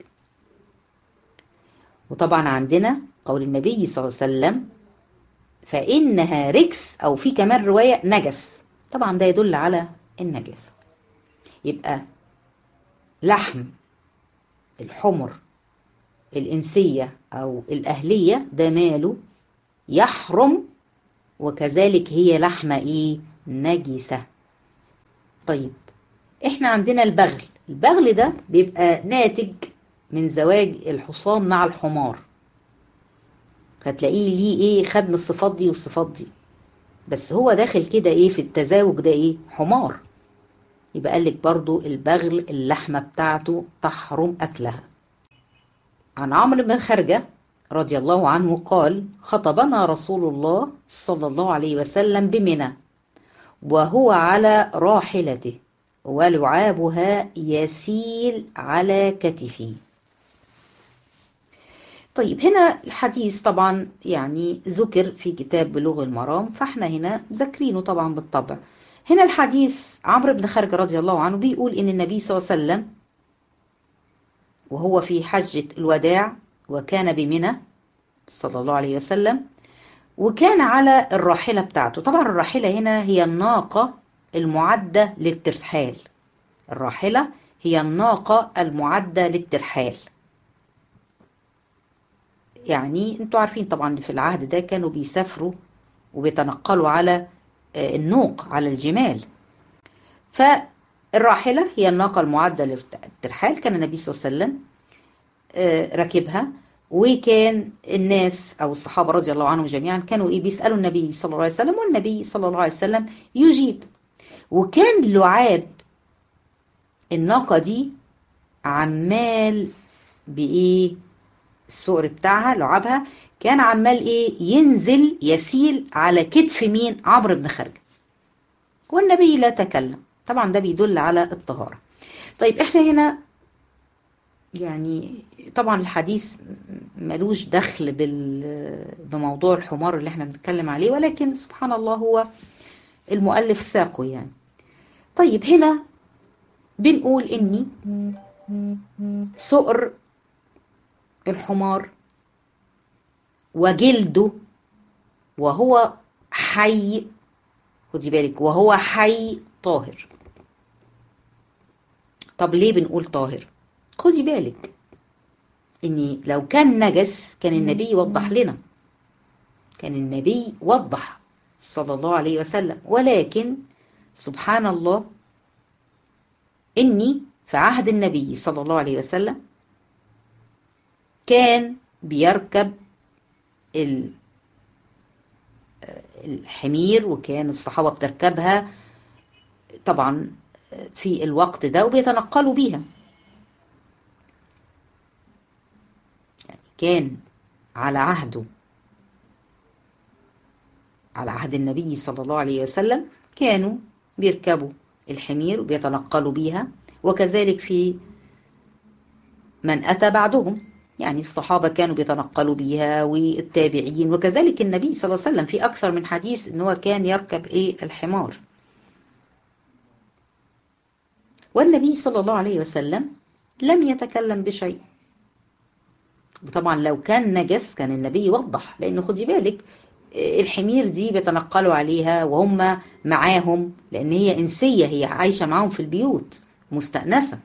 وطبعا عندنا قول النبي صلى الله عليه وسلم فإنها ركس أو في كمان رواية نجس طبعا ده يدل على النجاسة يبقى لحم الحمر الإنسية أو الأهلية ده ماله يحرم وكذلك هي لحمة إيه نجسة طيب إحنا عندنا البغل البغل ده بيبقى ناتج من زواج الحصان مع الحمار هتلاقيه ليه ايه خد من الصفات دي والصفات دي بس هو داخل كده ايه في التزاوج ده ايه حمار يبقى قالك برضو البغل اللحمة بتاعته تحرم أكلها عن عمرو بن خرجة رضي الله عنه قال خطبنا رسول الله صلى الله عليه وسلم بمنى وهو على راحلته ولعابها يسيل على كتفه طيب هنا الحديث طبعا يعني ذكر في كتاب بلوغ المرام فاحنا هنا ذاكرينه طبعا بالطبع هنا الحديث عمرو بن خارج رضي الله عنه بيقول ان النبي صلى الله عليه وسلم وهو في حجة الوداع وكان بمنى صلى الله عليه وسلم وكان على الراحلة بتاعته طبعا الراحلة هنا هي الناقة المعدة للترحال الراحلة هي الناقة المعدة للترحال يعني انتوا عارفين طبعا في العهد ده كانوا بيسافروا وبيتنقلوا على النوق على الجمال فالراحلة هي الناقة المعدة للترحال كان النبي صلى الله عليه وسلم راكبها وكان الناس أو الصحابة رضي الله عنهم جميعا كانوا إيه بيسألوا النبي صلى الله عليه وسلم والنبي صلى الله عليه وسلم يجيب وكان لعاب الناقة دي عمال بإيه السؤر بتاعها لعابها كان عمال ايه ينزل يسيل على كتف مين عمرو بن خارجه والنبي لا تكلم طبعا ده بيدل على الطهارة طيب احنا هنا يعني طبعا الحديث ملوش دخل بموضوع الحمار اللي احنا بنتكلم عليه ولكن سبحان الله هو المؤلف ساقه يعني طيب هنا بنقول اني سؤر الحمار وجلده وهو حي خدي بالك وهو حي طاهر طب ليه بنقول طاهر خدي بالك ان لو كان نجس كان النبي وضح لنا كان النبي وضح صلى الله عليه وسلم ولكن سبحان الله اني في عهد النبي صلى الله عليه وسلم كان بيركب الحمير وكان الصحابة بتركبها طبعا في الوقت ده وبيتنقلوا بيها يعني كان على عهده على عهد النبي صلى الله عليه وسلم كانوا بيركبوا الحمير وبيتنقلوا بيها وكذلك في من أتى بعدهم يعني الصحابة كانوا بيتنقلوا بيها والتابعين وكذلك النبي صلى الله عليه وسلم في أكثر من حديث أنه كان يركب إيه الحمار والنبي صلى الله عليه وسلم لم يتكلم بشيء وطبعا لو كان نجس كان النبي يوضح لأنه خدي بالك الحمير دي بيتنقلوا عليها وهم معاهم لأن هي إنسية هي عايشة معاهم في البيوت مستأنسة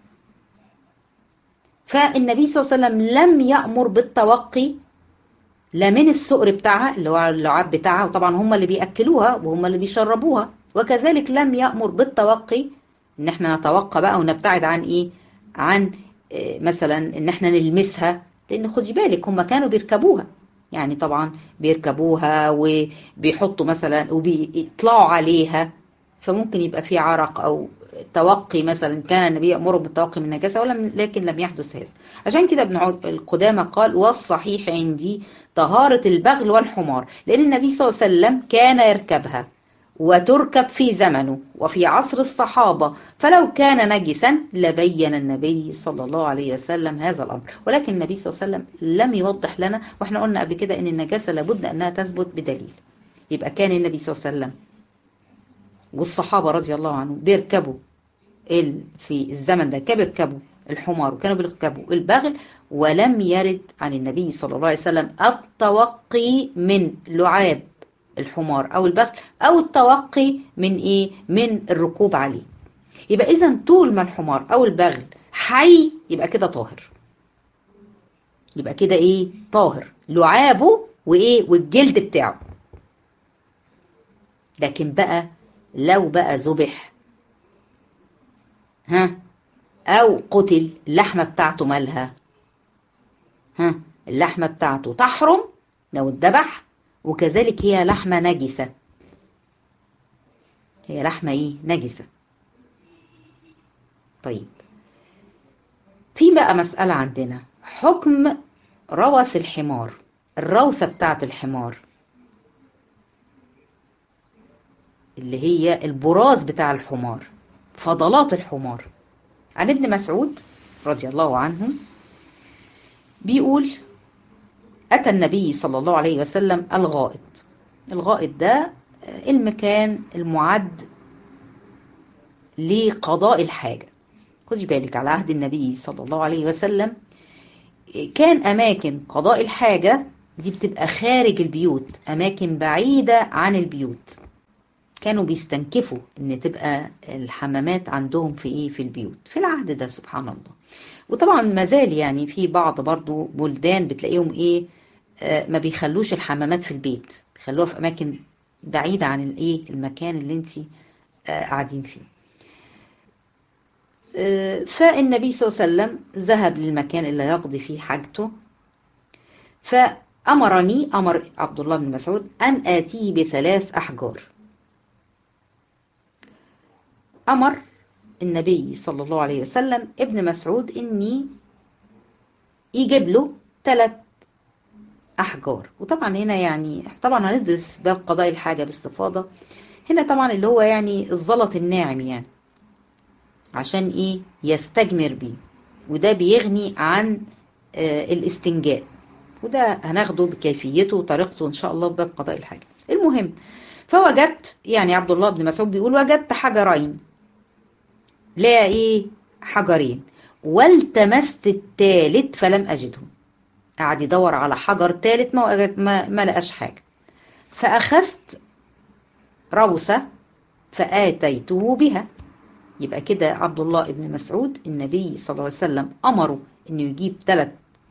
فالنبي صلى الله عليه وسلم لم يأمر بالتوقي لا من السؤر بتاعها اللي هو اللعاب بتاعها وطبعا هم اللي بيأكلوها وهم اللي بيشربوها وكذلك لم يأمر بالتوقي ان احنا نتوقع بقى ونبتعد عن ايه عن إيه مثلا ان احنا نلمسها لان خدي بالك هم كانوا بيركبوها يعني طبعا بيركبوها وبيحطوا مثلا وبيطلعوا عليها فممكن يبقى في عرق او توقي مثلا كان النبي يأمره بالتوقي من النجاسة ولم لكن لم يحدث هذا عشان كده ابن القدامى قال والصحيح عندي طهارة البغل والحمار لأن النبي صلى الله عليه وسلم كان يركبها وتركب في زمنه وفي عصر الصحابة فلو كان نجسا لبين النبي صلى الله عليه وسلم هذا الأمر ولكن النبي صلى الله عليه وسلم لم يوضح لنا واحنا قلنا قبل كده ان النجاسة لابد أنها تثبت بدليل يبقى كان النبي صلى الله عليه وسلم والصحابة رضي الله عنهم بيركبوا في الزمن ده كانوا بيركبوا الحمار وكانوا بيركبوا البغل ولم يرد عن النبي صلى الله عليه وسلم التوقي من لعاب الحمار او البغل او التوقي من ايه من الركوب عليه يبقى اذا طول ما الحمار او البغل حي يبقى كده طاهر يبقى كده ايه طاهر لعابه وايه والجلد بتاعه لكن بقى لو بقى ذبح ها او قتل اللحمه بتاعته مالها ها اللحمه بتاعته تحرم لو اتذبح وكذلك هي لحمة نجسة هي لحمة ايه نجسة طيب في بقى مسألة عندنا حكم روث الحمار الروثة بتاعت الحمار اللي هي البراز بتاع الحمار فضلات الحمار عن ابن مسعود رضي الله عنه بيقول أتى النبي صلى الله عليه وسلم الغائط الغائط ده المكان المعد لقضاء الحاجة خدي بالك على عهد النبي صلى الله عليه وسلم كان أماكن قضاء الحاجة دي بتبقى خارج البيوت أماكن بعيدة عن البيوت كانوا بيستنكفوا ان تبقى الحمامات عندهم في ايه في البيوت في العهد ده سبحان الله وطبعا ما زال يعني في بعض برضو بلدان بتلاقيهم ايه آه ما بيخلوش الحمامات في البيت بيخلوها في اماكن بعيدة عن الايه المكان اللي انت آه قاعدين فيه آه فالنبي صلى الله عليه وسلم ذهب للمكان اللي يقضي فيه حاجته فأمرني أمر عبد الله بن مسعود أن آتيه بثلاث أحجار أمر النبي صلى الله عليه وسلم ابن مسعود إني يجيب له ثلاث أحجار وطبعا هنا يعني طبعا هندرس باب قضاء الحاجة باستفاضة هنا طبعا اللي هو يعني الزلط الناعم يعني عشان إيه يستجمر بيه وده بيغني عن آه الاستنجاء وده هناخده بكيفيته وطريقته إن شاء الله باب قضاء الحاجة المهم فوجدت يعني عبد الله بن مسعود بيقول وجدت حجرين لا ايه حجرين والتمست الثالث فلم اجدهم قعد يدور على حجر ثالث ما ما, ما لقاش حاجه فاخذت روسه فاتيته بها يبقى كده عبد الله بن مسعود النبي صلى الله عليه وسلم امره انه يجيب ثلاث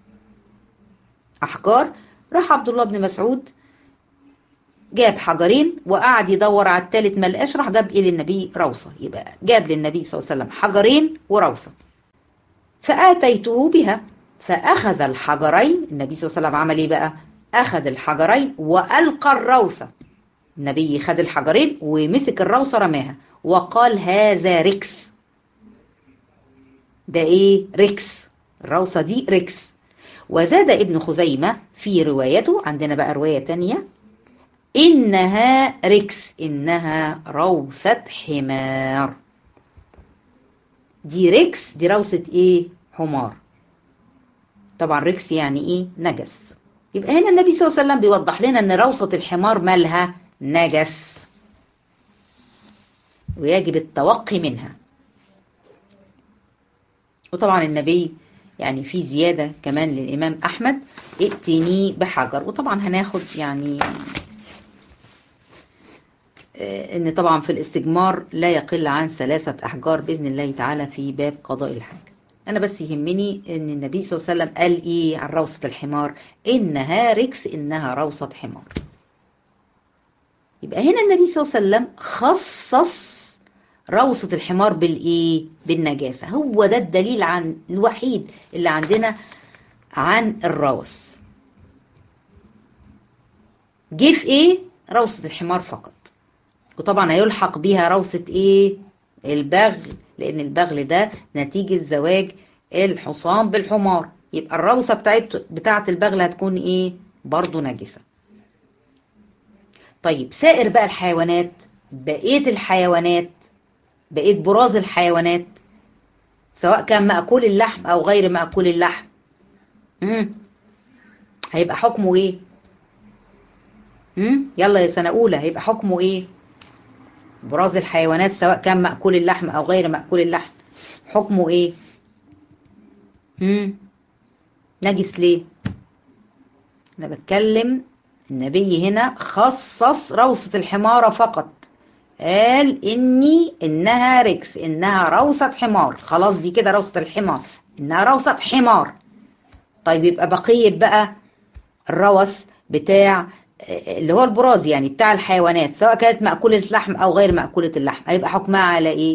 احجار راح عبد الله بن مسعود جاب حجرين وقعد يدور على الثالث ما لقاش راح جاب ايه للنبي روثه يبقى جاب للنبي صلى الله عليه وسلم حجرين وروثه فاتيته بها فاخذ الحجرين النبي صلى الله عليه وسلم عمل ايه بقى اخذ الحجرين والقى الروثه النبي خد الحجرين ومسك الروثه رماها وقال هذا ركس ده ايه ركس الروثه دي ركس وزاد ابن خزيمه في روايته عندنا بقى روايه تانية إنها ركس إنها روثة حمار دي ركس دي روثة إيه حمار طبعا ركس يعني ايه نجس يبقى هنا النبي صلى الله عليه وسلم بيوضح لنا ان روصة الحمار مالها نجس ويجب التوقي منها وطبعا النبي يعني في زيادة كمان للإمام أحمد ائتني بحجر وطبعا هناخد يعني ان طبعا في الاستجمار لا يقل عن ثلاثة احجار باذن الله تعالى في باب قضاء الحاجة انا بس يهمني ان النبي صلى الله عليه وسلم قال ايه عن روصة الحمار انها ركس انها روصة حمار يبقى هنا النبي صلى الله عليه وسلم خصص روصة الحمار بالايه بالنجاسة هو ده الدليل عن الوحيد اللي عندنا عن الروث جه في ايه روصة الحمار فقط وطبعا هيلحق بيها روثة ايه البغل لان البغل ده نتيجة زواج الحصان بالحمار يبقى الروثة بتاعت بتاعت البغل هتكون ايه برضو نجسة طيب سائر بقى الحيوانات بقية الحيوانات بقية براز الحيوانات سواء كان مأكول اللحم او غير مأكول اللحم مم. هيبقى حكمه ايه مم؟ يلا يا سنة أولى هيبقى حكمه إيه؟ براز الحيوانات سواء كان مأكول اللحم أو غير مأكول اللحم حكمه إيه؟ مم؟ نجس ليه؟ أنا بتكلم النبي هنا خصص روثة الحمارة فقط قال إني إنها ركس إنها روثة حمار خلاص دي كده روثة الحمار إنها روثة حمار طيب يبقى بقية بقى الروث بتاع اللي هو البراز يعني بتاع الحيوانات سواء كانت مأكولة اللحم أو غير مأكولة اللحم هيبقى حكمها على إيه؟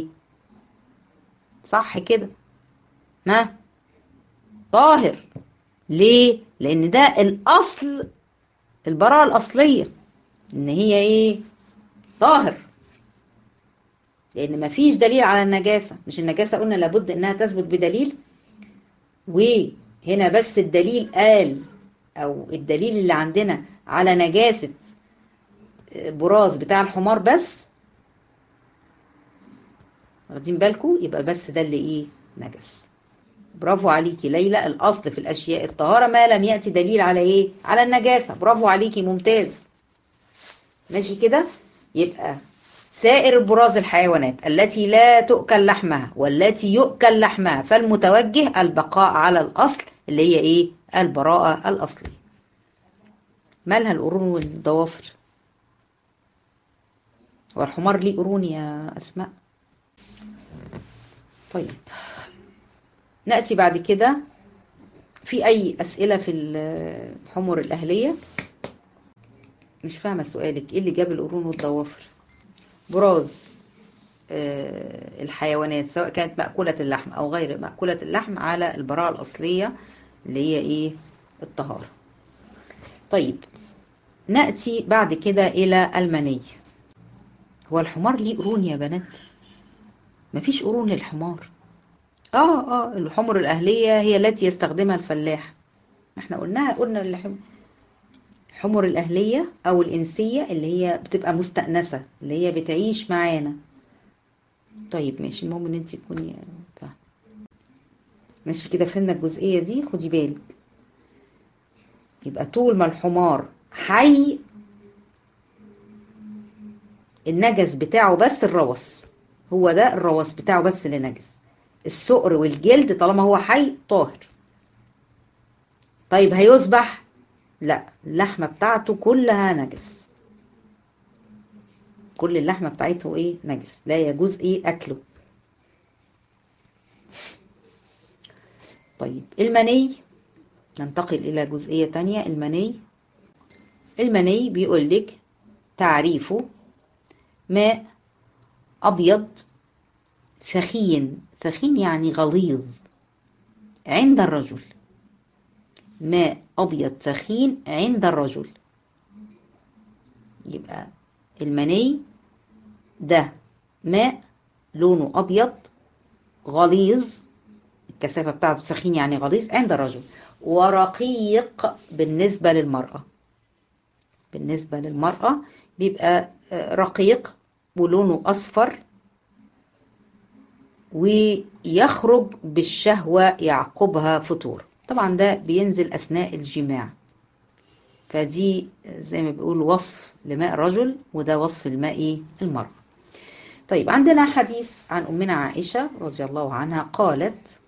صح كده ها طاهر ليه؟ لأن ده الأصل البراءة الأصلية إن هي إيه؟ طاهر لأن مفيش دليل على النجاسة مش النجاسة قلنا لابد إنها تثبت بدليل وهنا بس الدليل قال أو الدليل اللي عندنا على نجاسة براز بتاع الحمار بس واخدين بالكم يبقى بس ده اللي ايه نجس برافو عليكي ليلى الاصل في الاشياء الطهاره ما لم ياتي دليل على ايه على النجاسه برافو عليكي ممتاز ماشي كده يبقى سائر براز الحيوانات التي لا تؤكل لحمها والتي يؤكل لحمها فالمتوجه البقاء على الاصل اللي هي ايه البراءه الاصليه مالها القرون والضوافر هو الحمار ليه قرون يا أسماء طيب نأتي بعد كده في أي أسئلة في الحمر الأهلية مش فاهمة سؤالك إيه اللي جاب القرون والضوافر براز الحيوانات سواء كانت مأكولة اللحم أو غير مأكولة اللحم على البراءة الأصلية اللي هي إيه الطهارة طيب نأتي بعد كده إلى المني هو الحمار ليه قرون يا بنات مفيش قرون للحمار اه اه الحمر الأهلية هي التي يستخدمها الفلاح احنا قلناها قلنا الحمر الأهلية أو الإنسية اللي هي بتبقى مستأنسة اللي هي بتعيش معانا طيب ماشي المهم ان انت تكوني فاهمة ماشي كده فهمنا الجزئية دي خدي بالك يبقى طول ما الحمار حي النجس بتاعه بس الروس هو ده الروس بتاعه بس اللي نجس السؤر والجلد طالما هو حي طاهر طيب هيذبح لا اللحمة بتاعته كلها نجس كل اللحمة بتاعته ايه نجس لا يجوز ايه اكله طيب المني ننتقل إلى جزئية تانية المني المني بيقول لك تعريفه ماء أبيض ثخين ثخين يعني غليظ عند الرجل ماء أبيض ثخين عند الرجل يبقى المني ده ماء لونه أبيض غليظ الكثافة بتاعته سخين يعني غليظ عند الرجل ورقيق بالنسبة للمرأة بالنسبة للمرأة بيبقى رقيق ولونه أصفر ويخرج بالشهوة يعقبها فطور طبعا ده بينزل أثناء الجماع فدي زي ما بيقول وصف لماء الرجل وده وصف الماء المرأة طيب عندنا حديث عن أمنا عائشة رضي الله عنها قالت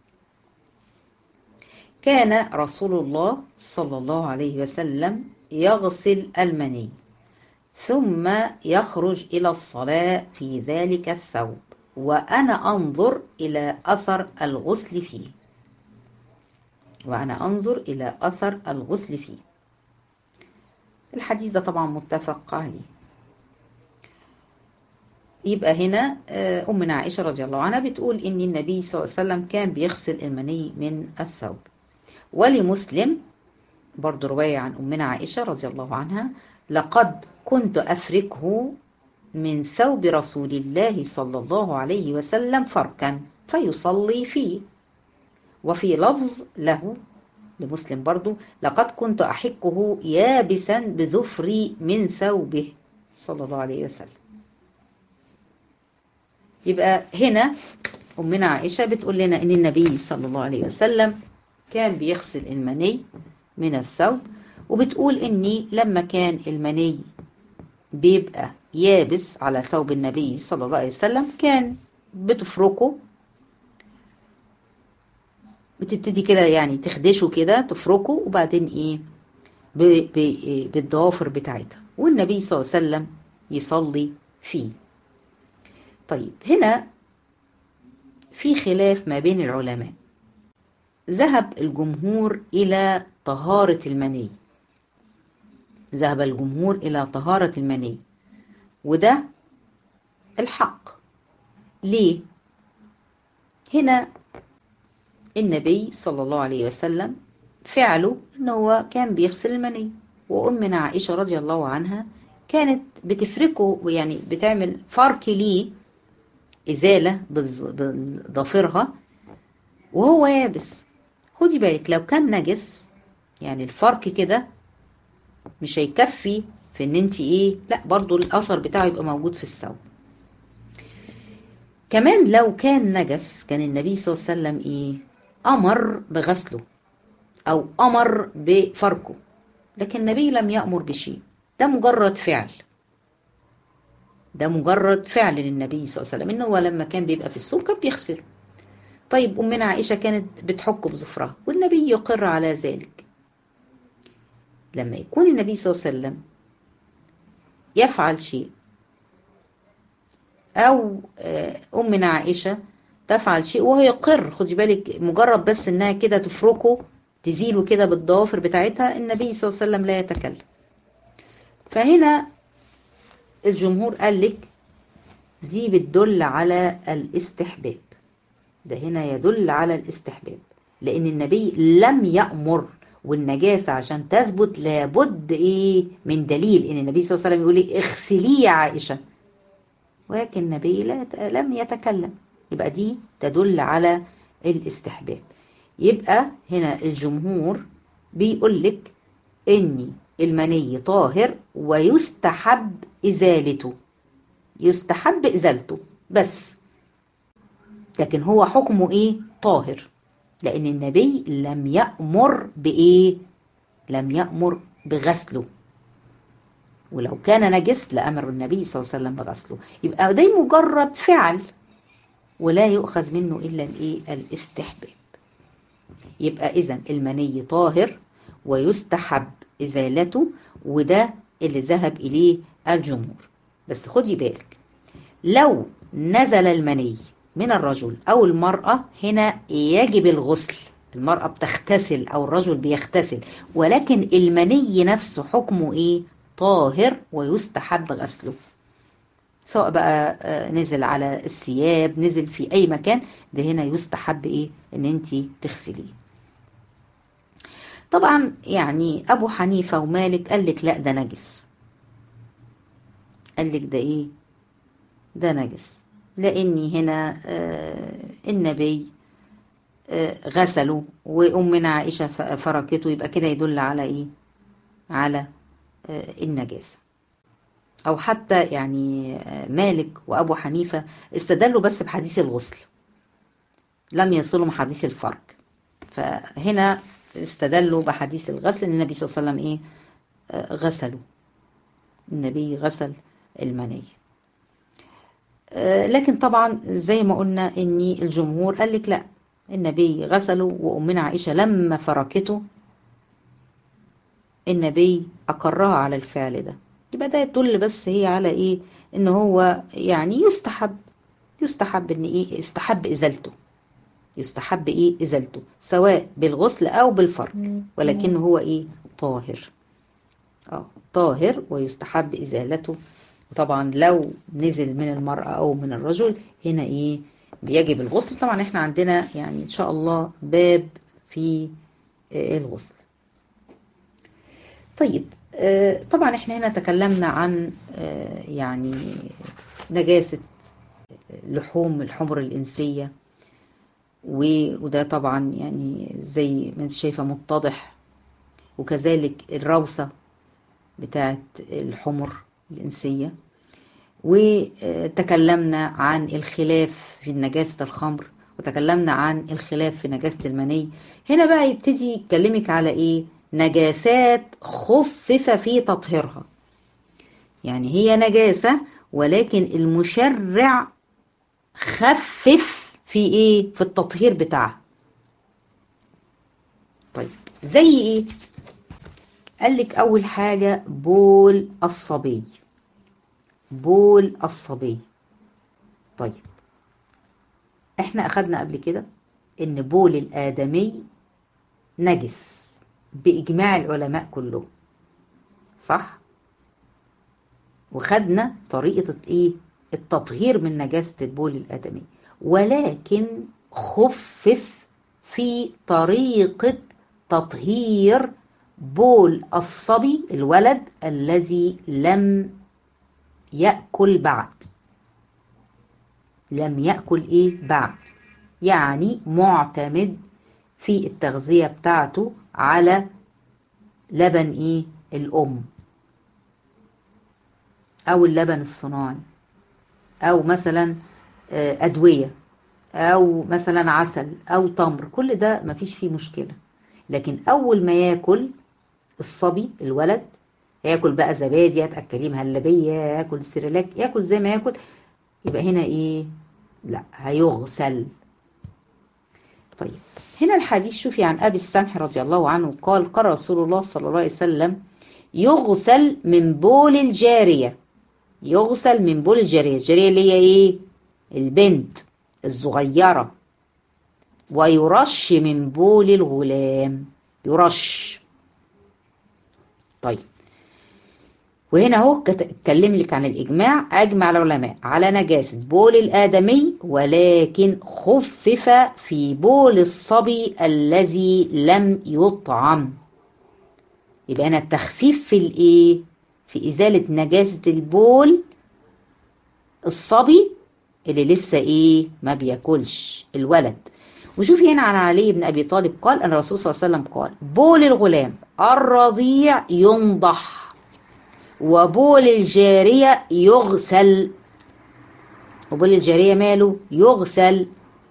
كان رسول الله صلى الله عليه وسلم يغسل المني ثم يخرج إلى الصلاة في ذلك الثوب وأنا أنظر إلى أثر الغسل فيه وأنا أنظر إلى أثر الغسل فيه الحديث ده طبعا متفق عليه يبقى هنا أمنا عائشة رضي الله عنها بتقول إن النبي صلى الله عليه وسلم كان بيغسل المني من الثوب ولمسلم برضو رواية عن أمنا عائشة رضي الله عنها لقد كنت أفركه من ثوب رسول الله صلى الله عليه وسلم فركا فيصلي فيه وفي لفظ له لمسلم برضو لقد كنت أحكه يابسا بظفري من ثوبه صلى الله عليه وسلم يبقى هنا أمنا عائشة بتقول لنا إن النبي صلى الله عليه وسلم كان بيغسل المني من الثوب وبتقول إني لما كان المني بيبقى يابس على ثوب النبي صلى الله عليه وسلم كان بتفركه بتبتدي كده يعني تخدشه كده تفركه وبعدين ايه بالضوافر بتاعتها والنبي صلى الله عليه وسلم يصلي فيه طيب هنا في خلاف ما بين العلماء ذهب الجمهور إلى طهارة المني ذهب الجمهور إلى طهارة المني وده الحق ليه؟ هنا النبي صلى الله عليه وسلم فعله ان هو كان بيغسل المني وامنا عائشه رضي الله عنها كانت بتفركه يعني بتعمل فرك ليه ازاله بضفيرها وهو يابس خدي بالك لو كان نجس يعني الفرك كده مش هيكفي في ان انت ايه لا برضو الاثر بتاعه يبقى موجود في الثوب كمان لو كان نجس كان النبي صلى الله عليه وسلم ايه امر بغسله او امر بفركه لكن النبي لم يامر بشيء ده مجرد فعل ده مجرد فعل للنبي صلى الله عليه وسلم انه هو لما كان بيبقى في السوق كان بيغسله طيب امنا عائشه كانت بتحك بظفرها والنبي يقر على ذلك لما يكون النبي صلى الله عليه وسلم يفعل شيء او امنا عائشه تفعل شيء وهو يقر خدي بالك مجرد بس انها كده تفركه تزيله كده بالضوافر بتاعتها النبي صلى الله عليه وسلم لا يتكلم فهنا الجمهور قال لك دي بتدل على الاستحباب ده هنا يدل على الاستحباب لان النبي لم يأمر والنجاسة عشان تثبت لابد ايه من دليل ان النبي صلى الله عليه وسلم يقول لي اغسليه يا عائشة ولكن النبي لا لم يتكلم يبقى دي تدل على الاستحباب يبقى هنا الجمهور بيقول لك ان المني طاهر ويستحب ازالته يستحب ازالته بس لكن هو حكمه ايه طاهر لان النبي لم يأمر بايه لم يأمر بغسله ولو كان نجس لأمر النبي صلى الله عليه وسلم بغسله يبقى ده مجرد فعل ولا يؤخذ منه إلا الإيه؟ الاستحباب يبقى إذا المني طاهر ويستحب إزالته وده اللي ذهب إليه الجمهور بس خدي بالك لو نزل المني من الرجل أو المرأة هنا يجب الغسل المرأة بتغتسل أو الرجل بيغتسل ولكن المني نفسه حكمه إيه؟ طاهر ويستحب غسله سواء بقى نزل على الثياب نزل في اي مكان ده هنا يستحب ايه ان انت تغسليه طبعا يعني ابو حنيفة ومالك قال لك لا ده نجس قال لك ده ايه ده نجس لاني هنا آه النبي آه غسله وامنا عائشة فركته يبقى كده يدل على ايه على آه النجاسه أو حتى يعني مالك وأبو حنيفة استدلوا بس بحديث الغسل لم يصلوا حديث الفرق فهنا استدلوا بحديث الغسل ان النبي صلى الله عليه وسلم ايه آه، غسله النبي غسل المني آه، لكن طبعا زي ما قلنا ان الجمهور قال لك لا النبي غسله وامنا عائشه لما فركته النبي اقرها على الفعل ده يبقى ده يدل بس هي على ايه ان هو يعني يستحب يستحب ان ايه يستحب ازالته يستحب ايه ازالته سواء بالغسل او بالفرك ولكن هو ايه طاهر اه طاهر ويستحب ازالته وطبعا لو نزل من المرأة او من الرجل هنا ايه بيجب الغسل طبعا احنا عندنا يعني ان شاء الله باب في آه، الغسل طيب آه، طبعا احنا هنا تكلمنا عن آه، يعني نجاسة لحوم الحمر الإنسية و- وده طبعا يعني زي ما انت شايفة متضح وكذلك الروثة بتاعت الحمر الإنسية وتكلمنا عن الخلاف في نجاسة الخمر وتكلمنا عن الخلاف في نجاسة المني هنا بقى يبتدي يكلمك على ايه نجاسات خفف في تطهيرها يعني هي نجاسة ولكن المشرع خفف في ايه في التطهير بتاعها طيب زي ايه قال لك اول حاجة بول الصبي بول الصبي طيب احنا اخدنا قبل كده ان بول الادمي نجس باجماع العلماء كلهم صح وخدنا طريقة ايه التطهير من نجاسة البول الادمي ولكن خفف في طريقة تطهير بول الصبي الولد الذي لم يأكل بعد لم يأكل ايه بعد يعني معتمد في التغذية بتاعته على لبن ايه الأم أو اللبن الصناعي أو مثلا آه، أدوية أو مثلا عسل أو تمر كل ده مفيش فيه مشكلة لكن أول ما ياكل الصبي الولد ياكل بقى زبادي يتأكليه مهلبية ياكل سيريلاك ياكل زي ما ياكل يبقى هنا ايه لا هيغسل طيب هنا الحديث شوفي عن أبي السمح رضي الله عنه قال قال رسول الله صلى الله عليه وسلم يغسل من بول الجارية يغسل من بول الجارية الجارية اللي هي ايه البنت الصغيرة ويرش من بول الغلام يرش طيب وهنا اهو كت- اتكلم لك عن الاجماع اجمع العلماء على نجاسه بول الادمي ولكن خفف في بول الصبي الذي لم يطعم يبقى هنا التخفيف في الايه في ازاله نجاسه البول الصبي اللي لسه ايه ما بياكلش الولد وشوفي هنا عن علي بن ابي طالب قال ان الرسول صلى الله عليه وسلم قال بول الغلام الرضيع ينضح وبول الجارية يغسل وبول الجارية ماله يغسل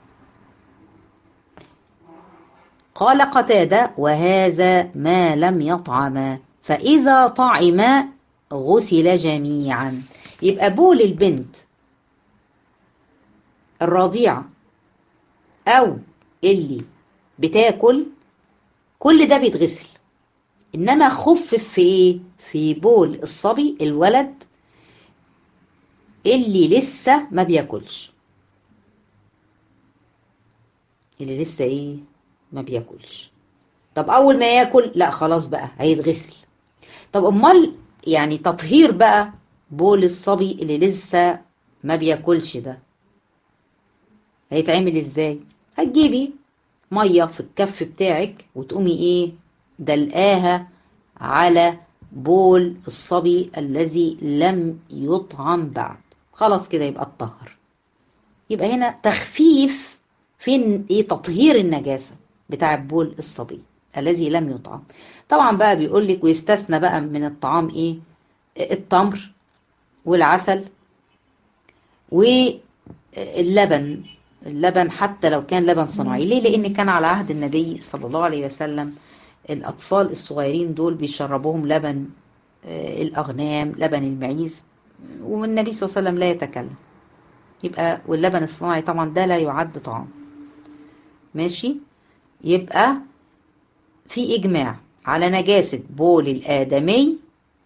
قال قتادة وهذا ما لم يطعم فإذا طعم غسل جميعا يبقى بول البنت الرضيعة أو اللي بتاكل كل ده بيتغسل إنما خفف في إيه؟ في بول الصبي الولد اللي لسه ما بياكلش اللي لسه ايه ما بياكلش طب اول ما ياكل لا خلاص بقى هيتغسل طب امال يعني تطهير بقى بول الصبي اللي لسه ما بياكلش ده هيتعمل ازاي هتجيبي ميه في الكف بتاعك وتقومي ايه دلقاها على بول الصبي الذي لم يطعم بعد خلاص كده يبقى اتطهر يبقى هنا تخفيف في ايه تطهير النجاسه بتاع بول الصبي الذي لم يطعم طبعا بقى بيقول لك ويستثنى بقى من الطعام ايه التمر والعسل واللبن اللبن حتى لو كان لبن صناعي ليه لان كان على عهد النبي صلى الله عليه وسلم الاطفال الصغيرين دول بيشربوهم لبن الاغنام لبن المعيز والنبي صلى الله عليه وسلم لا يتكلم يبقى واللبن الصناعي طبعا ده لا يعد طعام ماشي يبقى في اجماع على نجاسة بول الآدمي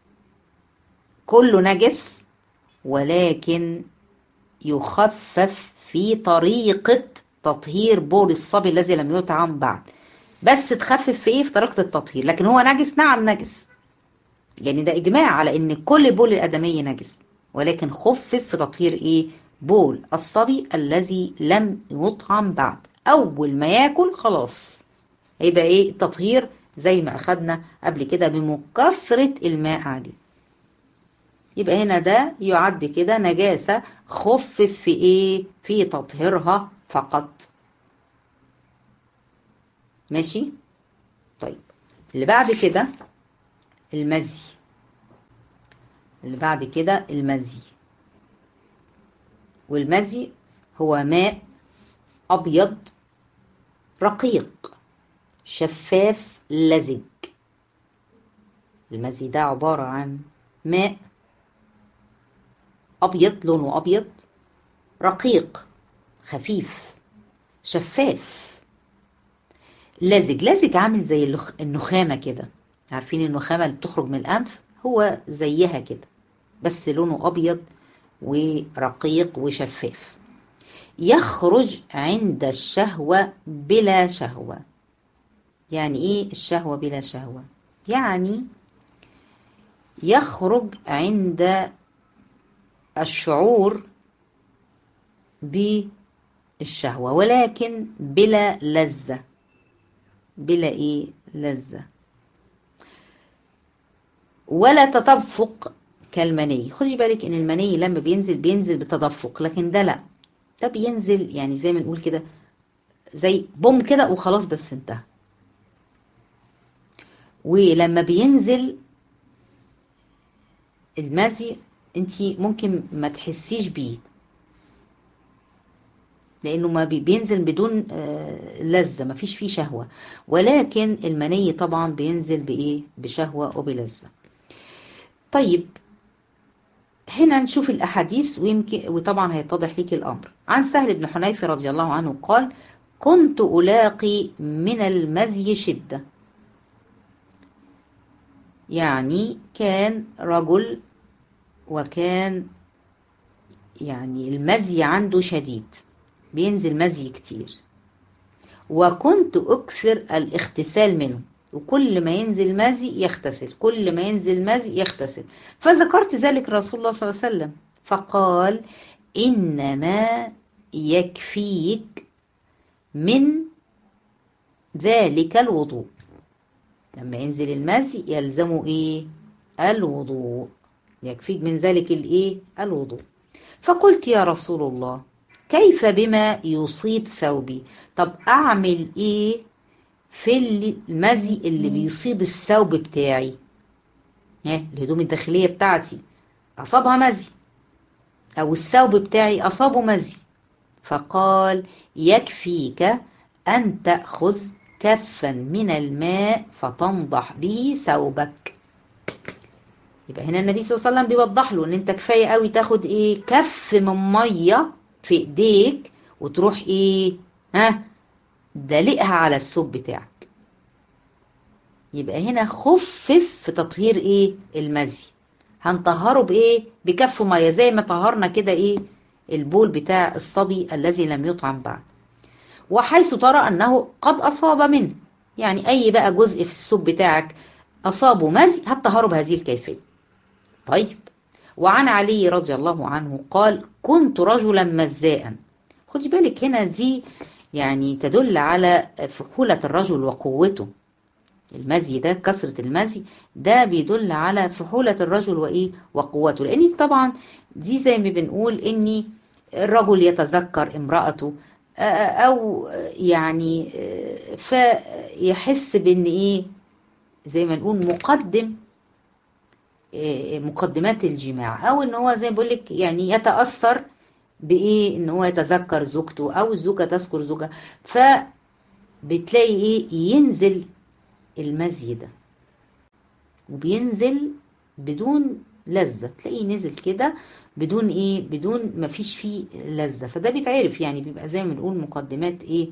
كله نجس ولكن يخفف في طريقة تطهير بول الصبي الذي لم يطعم بعد بس تخفف في ايه في طريقة التطهير لكن هو نجس نعم نجس يعني ده اجماع على ان كل بول الادمي نجس ولكن خفف في تطهير ايه بول الصبي الذي لم يطعم بعد اول ما ياكل خلاص هيبقى ايه التطهير زي ما اخدنا قبل كده بمكثرة الماء عليه يبقى هنا ده يعد كده نجاسة خفف في ايه في تطهيرها فقط ماشي طيب اللي بعد كده المزي اللي بعد كده المزي والمزي هو ماء أبيض رقيق شفاف لزج المزي ده عبارة عن ماء أبيض لونه أبيض رقيق خفيف شفاف لزج لزج عامل زي النخامة كده عارفين النخامة اللي بتخرج من الأنف هو زيها كده بس لونه أبيض ورقيق وشفاف يخرج عند الشهوة بلا شهوة يعني إيه الشهوة بلا شهوة يعني يخرج عند الشعور بالشهوة ولكن بلا لذة بلا إيه لذة ولا تدفق كالمني خدي بالك ان المني لما بينزل بينزل بتدفق لكن ده لا ده بينزل يعني زي ما نقول كده زي بوم كده وخلاص بس انتهى ولما بينزل المزي انت ممكن ما تحسيش بيه لانه ما بينزل بدون لذة ما فيش فيه شهوة ولكن المني طبعا بينزل بايه بشهوة وبلذة طيب هنا نشوف الأحاديث ويمكن وطبعا هيتضح لك الأمر عن سهل بن حنيف رضي الله عنه قال كنت ألاقي من المزي شدة يعني كان رجل وكان يعني المزي عنده شديد بينزل مزي كتير وكنت أكثر الاغتسال منه وكل ما ينزل مزي يغتسل كل ما ينزل مزي يغتسل فذكرت ذلك رسول الله صلى الله عليه وسلم فقال إنما يكفيك من ذلك الوضوء لما ينزل المزي يلزمه ايه الوضوء يكفيك من ذلك الايه الوضوء فقلت يا رسول الله كيف بما يصيب ثوبي طب اعمل ايه في المزي اللي بيصيب الثوب بتاعي ها الهدوم الداخلية بتاعتي أصابها مزي أو الثوب بتاعي أصابه مزي فقال يكفيك أن تأخذ كفا من الماء فتنضح به ثوبك يبقى هنا النبي صلى الله عليه وسلم بيوضح له ان انت كفايه قوي تاخد ايه كف من ميه في ايديك وتروح ايه ها دلقها على الثوب بتاعك يبقى هنا خفف في تطهير ايه المزي هنطهره بايه بكف ميه زي ما طهرنا كده ايه البول بتاع الصبي الذي لم يطعم بعد وحيث ترى انه قد اصاب منه يعني اي بقى جزء في الثوب بتاعك اصابه مزي هتطهره بهذه الكيفيه طيب وعن علي رضي الله عنه قال كنت رجلا مزاء خدي بالك هنا دي يعني تدل على فحولة الرجل وقوته المزي ده كثرة المزي ده بيدل على فحولة الرجل وإيه وقوته لأن طبعا دي زي ما بنقول إن الرجل يتذكر امرأته أو يعني فيحس بإن إيه زي ما نقول مقدم مقدمات الجماع أو إن هو زي ما بقول لك يعني يتأثر بايه ان هو يتذكر زوجته او الزوجه تذكر زوجها فبتلاقي ايه ينزل المزي ده وبينزل بدون لذة تلاقيه نزل كده بدون ايه بدون ما فيش فيه لذة فده بيتعرف يعني بيبقى زي ما بنقول مقدمات ايه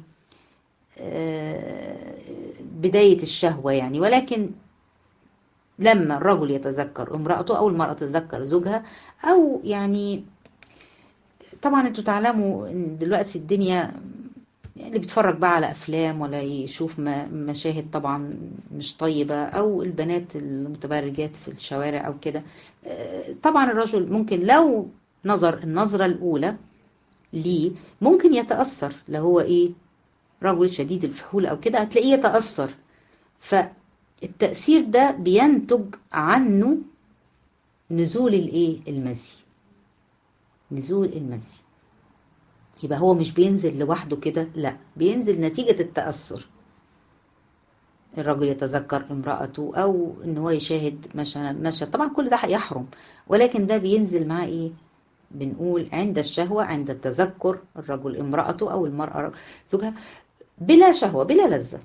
آه بداية الشهوة يعني ولكن لما الرجل يتذكر امرأته او المرأة تتذكر زوجها او يعني طبعا انتوا تعلموا ان دلوقتي الدنيا اللي بيتفرج بقى على افلام ولا يشوف مشاهد طبعا مش طيبه او البنات المتبرجات في الشوارع او كده طبعا الرجل ممكن لو نظر النظره الاولى ليه ممكن يتاثر لو هو ايه رجل شديد الفحول او كده هتلاقيه يتاثر فالتاثير ده بينتج عنه نزول الايه المزي نزول المزي يبقى هو مش بينزل لوحده كده لا بينزل نتيجة التأثر الرجل يتذكر امرأته أو إن هو يشاهد مشهد مشهد طبعا كل ده يحرم ولكن ده بينزل معاه إيه بنقول عند الشهوة عند التذكر الرجل امرأته أو المرأة زوجها بلا شهوة بلا لذة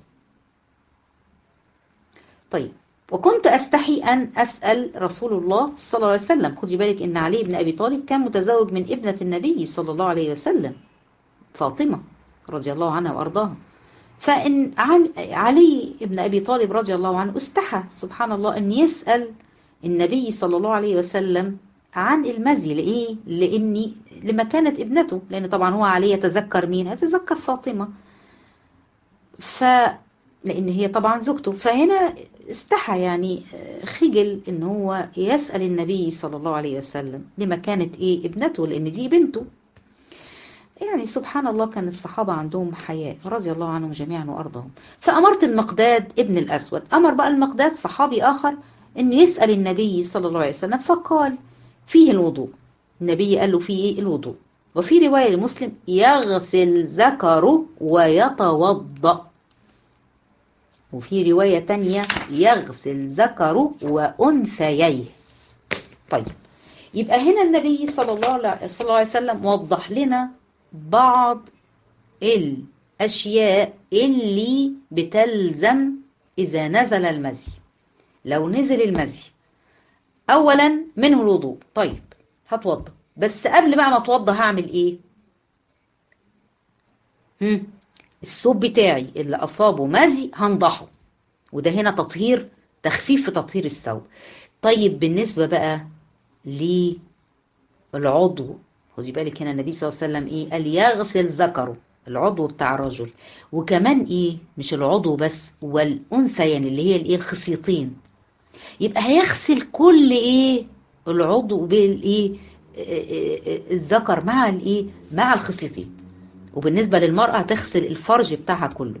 طيب وكنت أستحي أن أسأل رسول الله صلى الله عليه وسلم خدي بالك إن علي بن أبي طالب كان متزوج من ابنة النبي صلى الله عليه وسلم فاطمة رضي الله عنها وأرضاها فإن علي بن أبي طالب رضي الله عنه استحى سبحان الله أن يسأل النبي صلى الله عليه وسلم عن المزي لإيه؟ لإني لما كانت ابنته لأن طبعا هو علي يتذكر مين؟ يتذكر فاطمة ف لان هي طبعا زوجته فهنا استحى يعني خجل ان هو يسأل النبي صلى الله عليه وسلم لما كانت ايه ابنته لان دي بنته يعني سبحان الله كان الصحابة عندهم حياء رضي الله عنهم جميعا وأرضهم فأمرت المقداد ابن الأسود أمر بقى المقداد صحابي آخر أنه يسأل النبي صلى الله عليه وسلم فقال فيه الوضوء النبي قال له فيه إيه الوضوء وفي رواية لمسلم يغسل ذكره ويتوضأ وفي رواية تانية يغسل ذكره وأنثييه طيب يبقى هنا النبي صلى الله صلى الله عليه وسلم وضح لنا بعض الأشياء اللي بتلزم إذا نزل المزي لو نزل المزي أولا منه الوضوء طيب هتوضى بس قبل بقى ما اتوضى هعمل ايه هم. الثوب بتاعي اللي اصابه مزي هنضحه وده هنا تطهير تخفيف في تطهير الثوب طيب بالنسبة بقى للعضو خدي بالك هنا النبي صلى الله عليه وسلم ايه قال يغسل ذكره العضو بتاع الرجل وكمان ايه مش العضو بس والانثيين اللي هي الايه الخصيتين يبقى هيغسل كل ايه العضو بالايه الذكر مع الايه مع الخصيتين وبالنسبه للمراه هتغسل الفرج بتاعها كله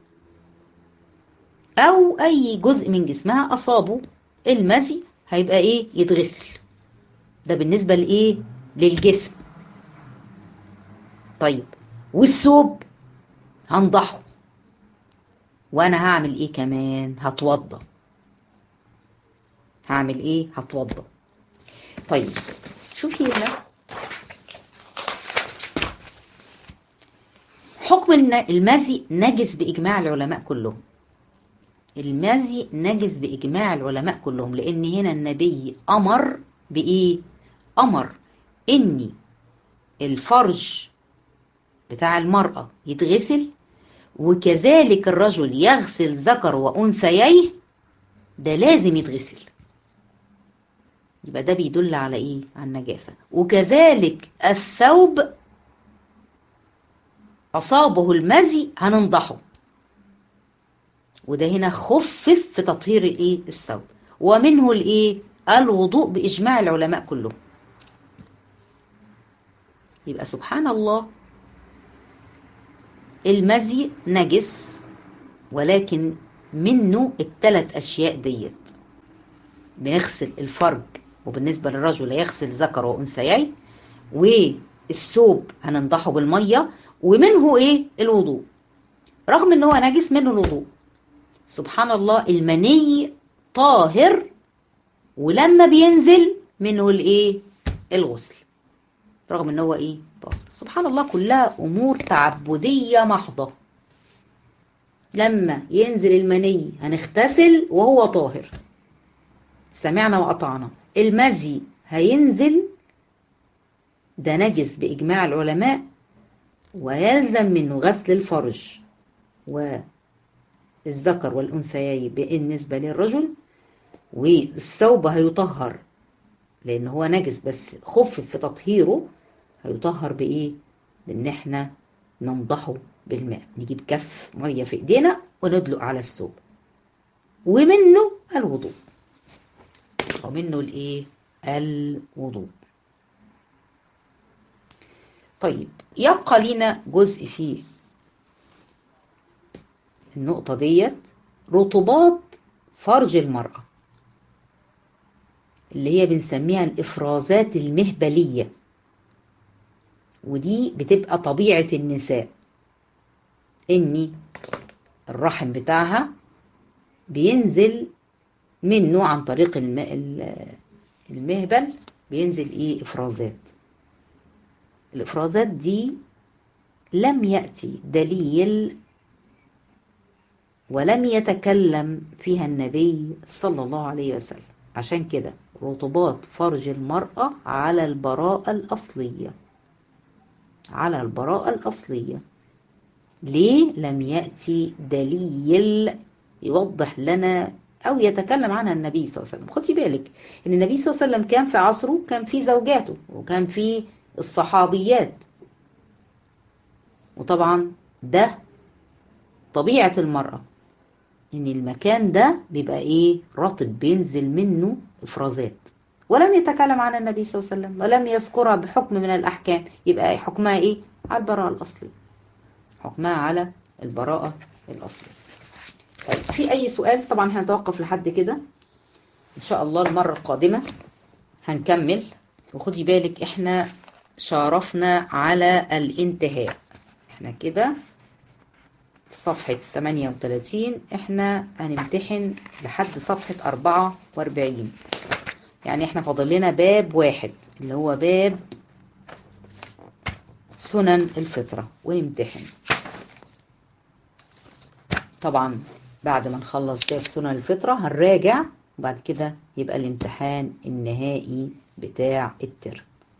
او اي جزء من جسمها اصابه المزي هيبقى ايه يتغسل ده بالنسبه لايه للجسم طيب والثوب هنضحه وانا هعمل ايه كمان هتوضى هعمل ايه هتوضى طيب شوفي هنا حكم المزي نجس باجماع العلماء كلهم المزي نجس باجماع العلماء كلهم لان هنا النبي امر بايه امر ان الفرج بتاع المرأة يتغسل وكذلك الرجل يغسل ذكره وأنثييه ده لازم يتغسل يبقى ده بيدل على ايه على النجاسة وكذلك الثوب أصابه المزي هننضحه وده هنا خفف في تطهير الايه الثوب ومنه الايه الوضوء بإجماع العلماء كلهم يبقى سبحان الله المزي نجس ولكن منه الثلاث أشياء ديت بنغسل الفرج وبالنسبة للرجل يغسل ذكره وأنثييه والثوب هننضحه بالمية ومنه ايه الوضوء رغم ان هو نجس منه الوضوء سبحان الله المني طاهر ولما بينزل منه الايه الغسل رغم ان هو ايه طاهر سبحان الله كلها امور تعبديه محضه لما ينزل المني هنغتسل وهو طاهر سمعنا وأطعنا المزي هينزل ده نجس بإجماع العلماء ويلزم منه غسل الفرج والذكر والأنثيين بالنسبة للرجل والثوب هيطهر لأن هو نجس بس خفف في تطهيره هيطهر بإيه؟ بإن احنا ننضحه بالماء نجيب كف مية في إيدينا وندلق على الثوب ومنه الوضوء ومنه الإيه؟ الوضوء طيب يبقى لنا جزء في النقطة ديت رطوبات فرج المرأة اللي هي بنسميها الإفرازات المهبلية ودي بتبقى طبيعة النساء إني الرحم بتاعها بينزل منه عن طريق المهبل بينزل إيه إفرازات الإفرازات دي لم يأتي دليل ولم يتكلم فيها النبي صلى الله عليه وسلم عشان كده رطوبات فرج المرأة على البراءة الأصلية على البراءة الأصلية ليه لم يأتي دليل يوضح لنا أو يتكلم عنها النبي صلى الله عليه وسلم خدي بالك إن النبي صلى الله عليه وسلم كان في عصره كان في زوجاته وكان في الصحابيات وطبعا ده طبيعة المرأة إن المكان ده بيبقى إيه رطب بينزل منه إفرازات ولم يتكلم عن النبي صلى الله عليه وسلم ولم يذكرها بحكم من الأحكام يبقى حكمها إيه على البراءة الأصلية حكمها على البراءة الأصلية طيب في أي سؤال طبعا هنتوقف لحد كده إن شاء الله المرة القادمة هنكمل وخدي بالك إحنا شارفنا على الانتهاء إحنا كده في صفحة 38 إحنا هنمتحن لحد صفحة 44 يعني إحنا فاضل لنا باب واحد اللي هو باب سنن الفطرة ونمتحن طبعا بعد ما نخلص باب سنن الفطرة هنراجع وبعد كده يبقى الامتحان النهائي بتاع الترم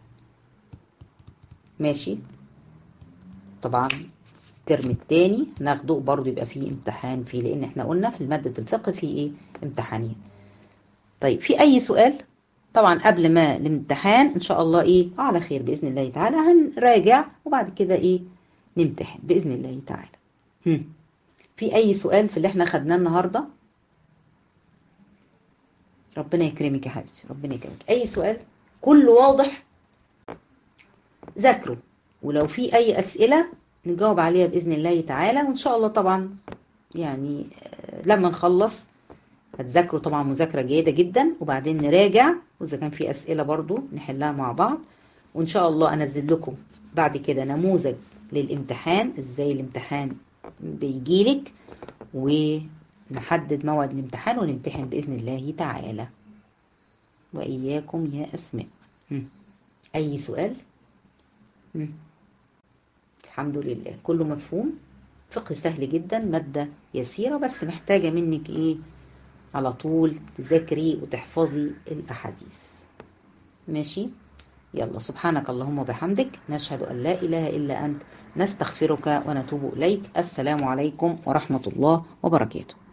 ماشي طبعا الترم التاني ناخده برضو يبقى فيه امتحان فيه لان احنا قلنا في مادة الفقه فيه ايه امتحانين طيب في اي سؤال طبعا قبل ما الامتحان ان شاء الله ايه على خير باذن الله تعالى هنراجع وبعد كده ايه نمتحن باذن الله تعالى هم. في اي سؤال في اللي احنا خدناه النهارده ربنا يكرمك يا حبيبتي ربنا يكرمك اي سؤال كله واضح ذاكروا ولو في اي اسئله نجاوب عليها باذن الله تعالى وان شاء الله طبعا يعني لما نخلص هتذاكروا طبعا مذاكره جيده جدا وبعدين نراجع واذا كان في اسئله برضو نحلها مع بعض وان شاء الله انزل لكم بعد كده نموذج للامتحان ازاي الامتحان بيجيلك ونحدد موعد الامتحان ونمتحن باذن الله تعالى واياكم يا اسماء اي سؤال الحمد لله كله مفهوم فقه سهل جدا مادة يسيرة بس محتاجة منك ايه على طول تذاكري وتحفظي الأحاديث ماشي يلا سبحانك اللهم وبحمدك نشهد أن لا إله إلا أنت نستغفرك ونتوب إليك السلام عليكم ورحمة الله وبركاته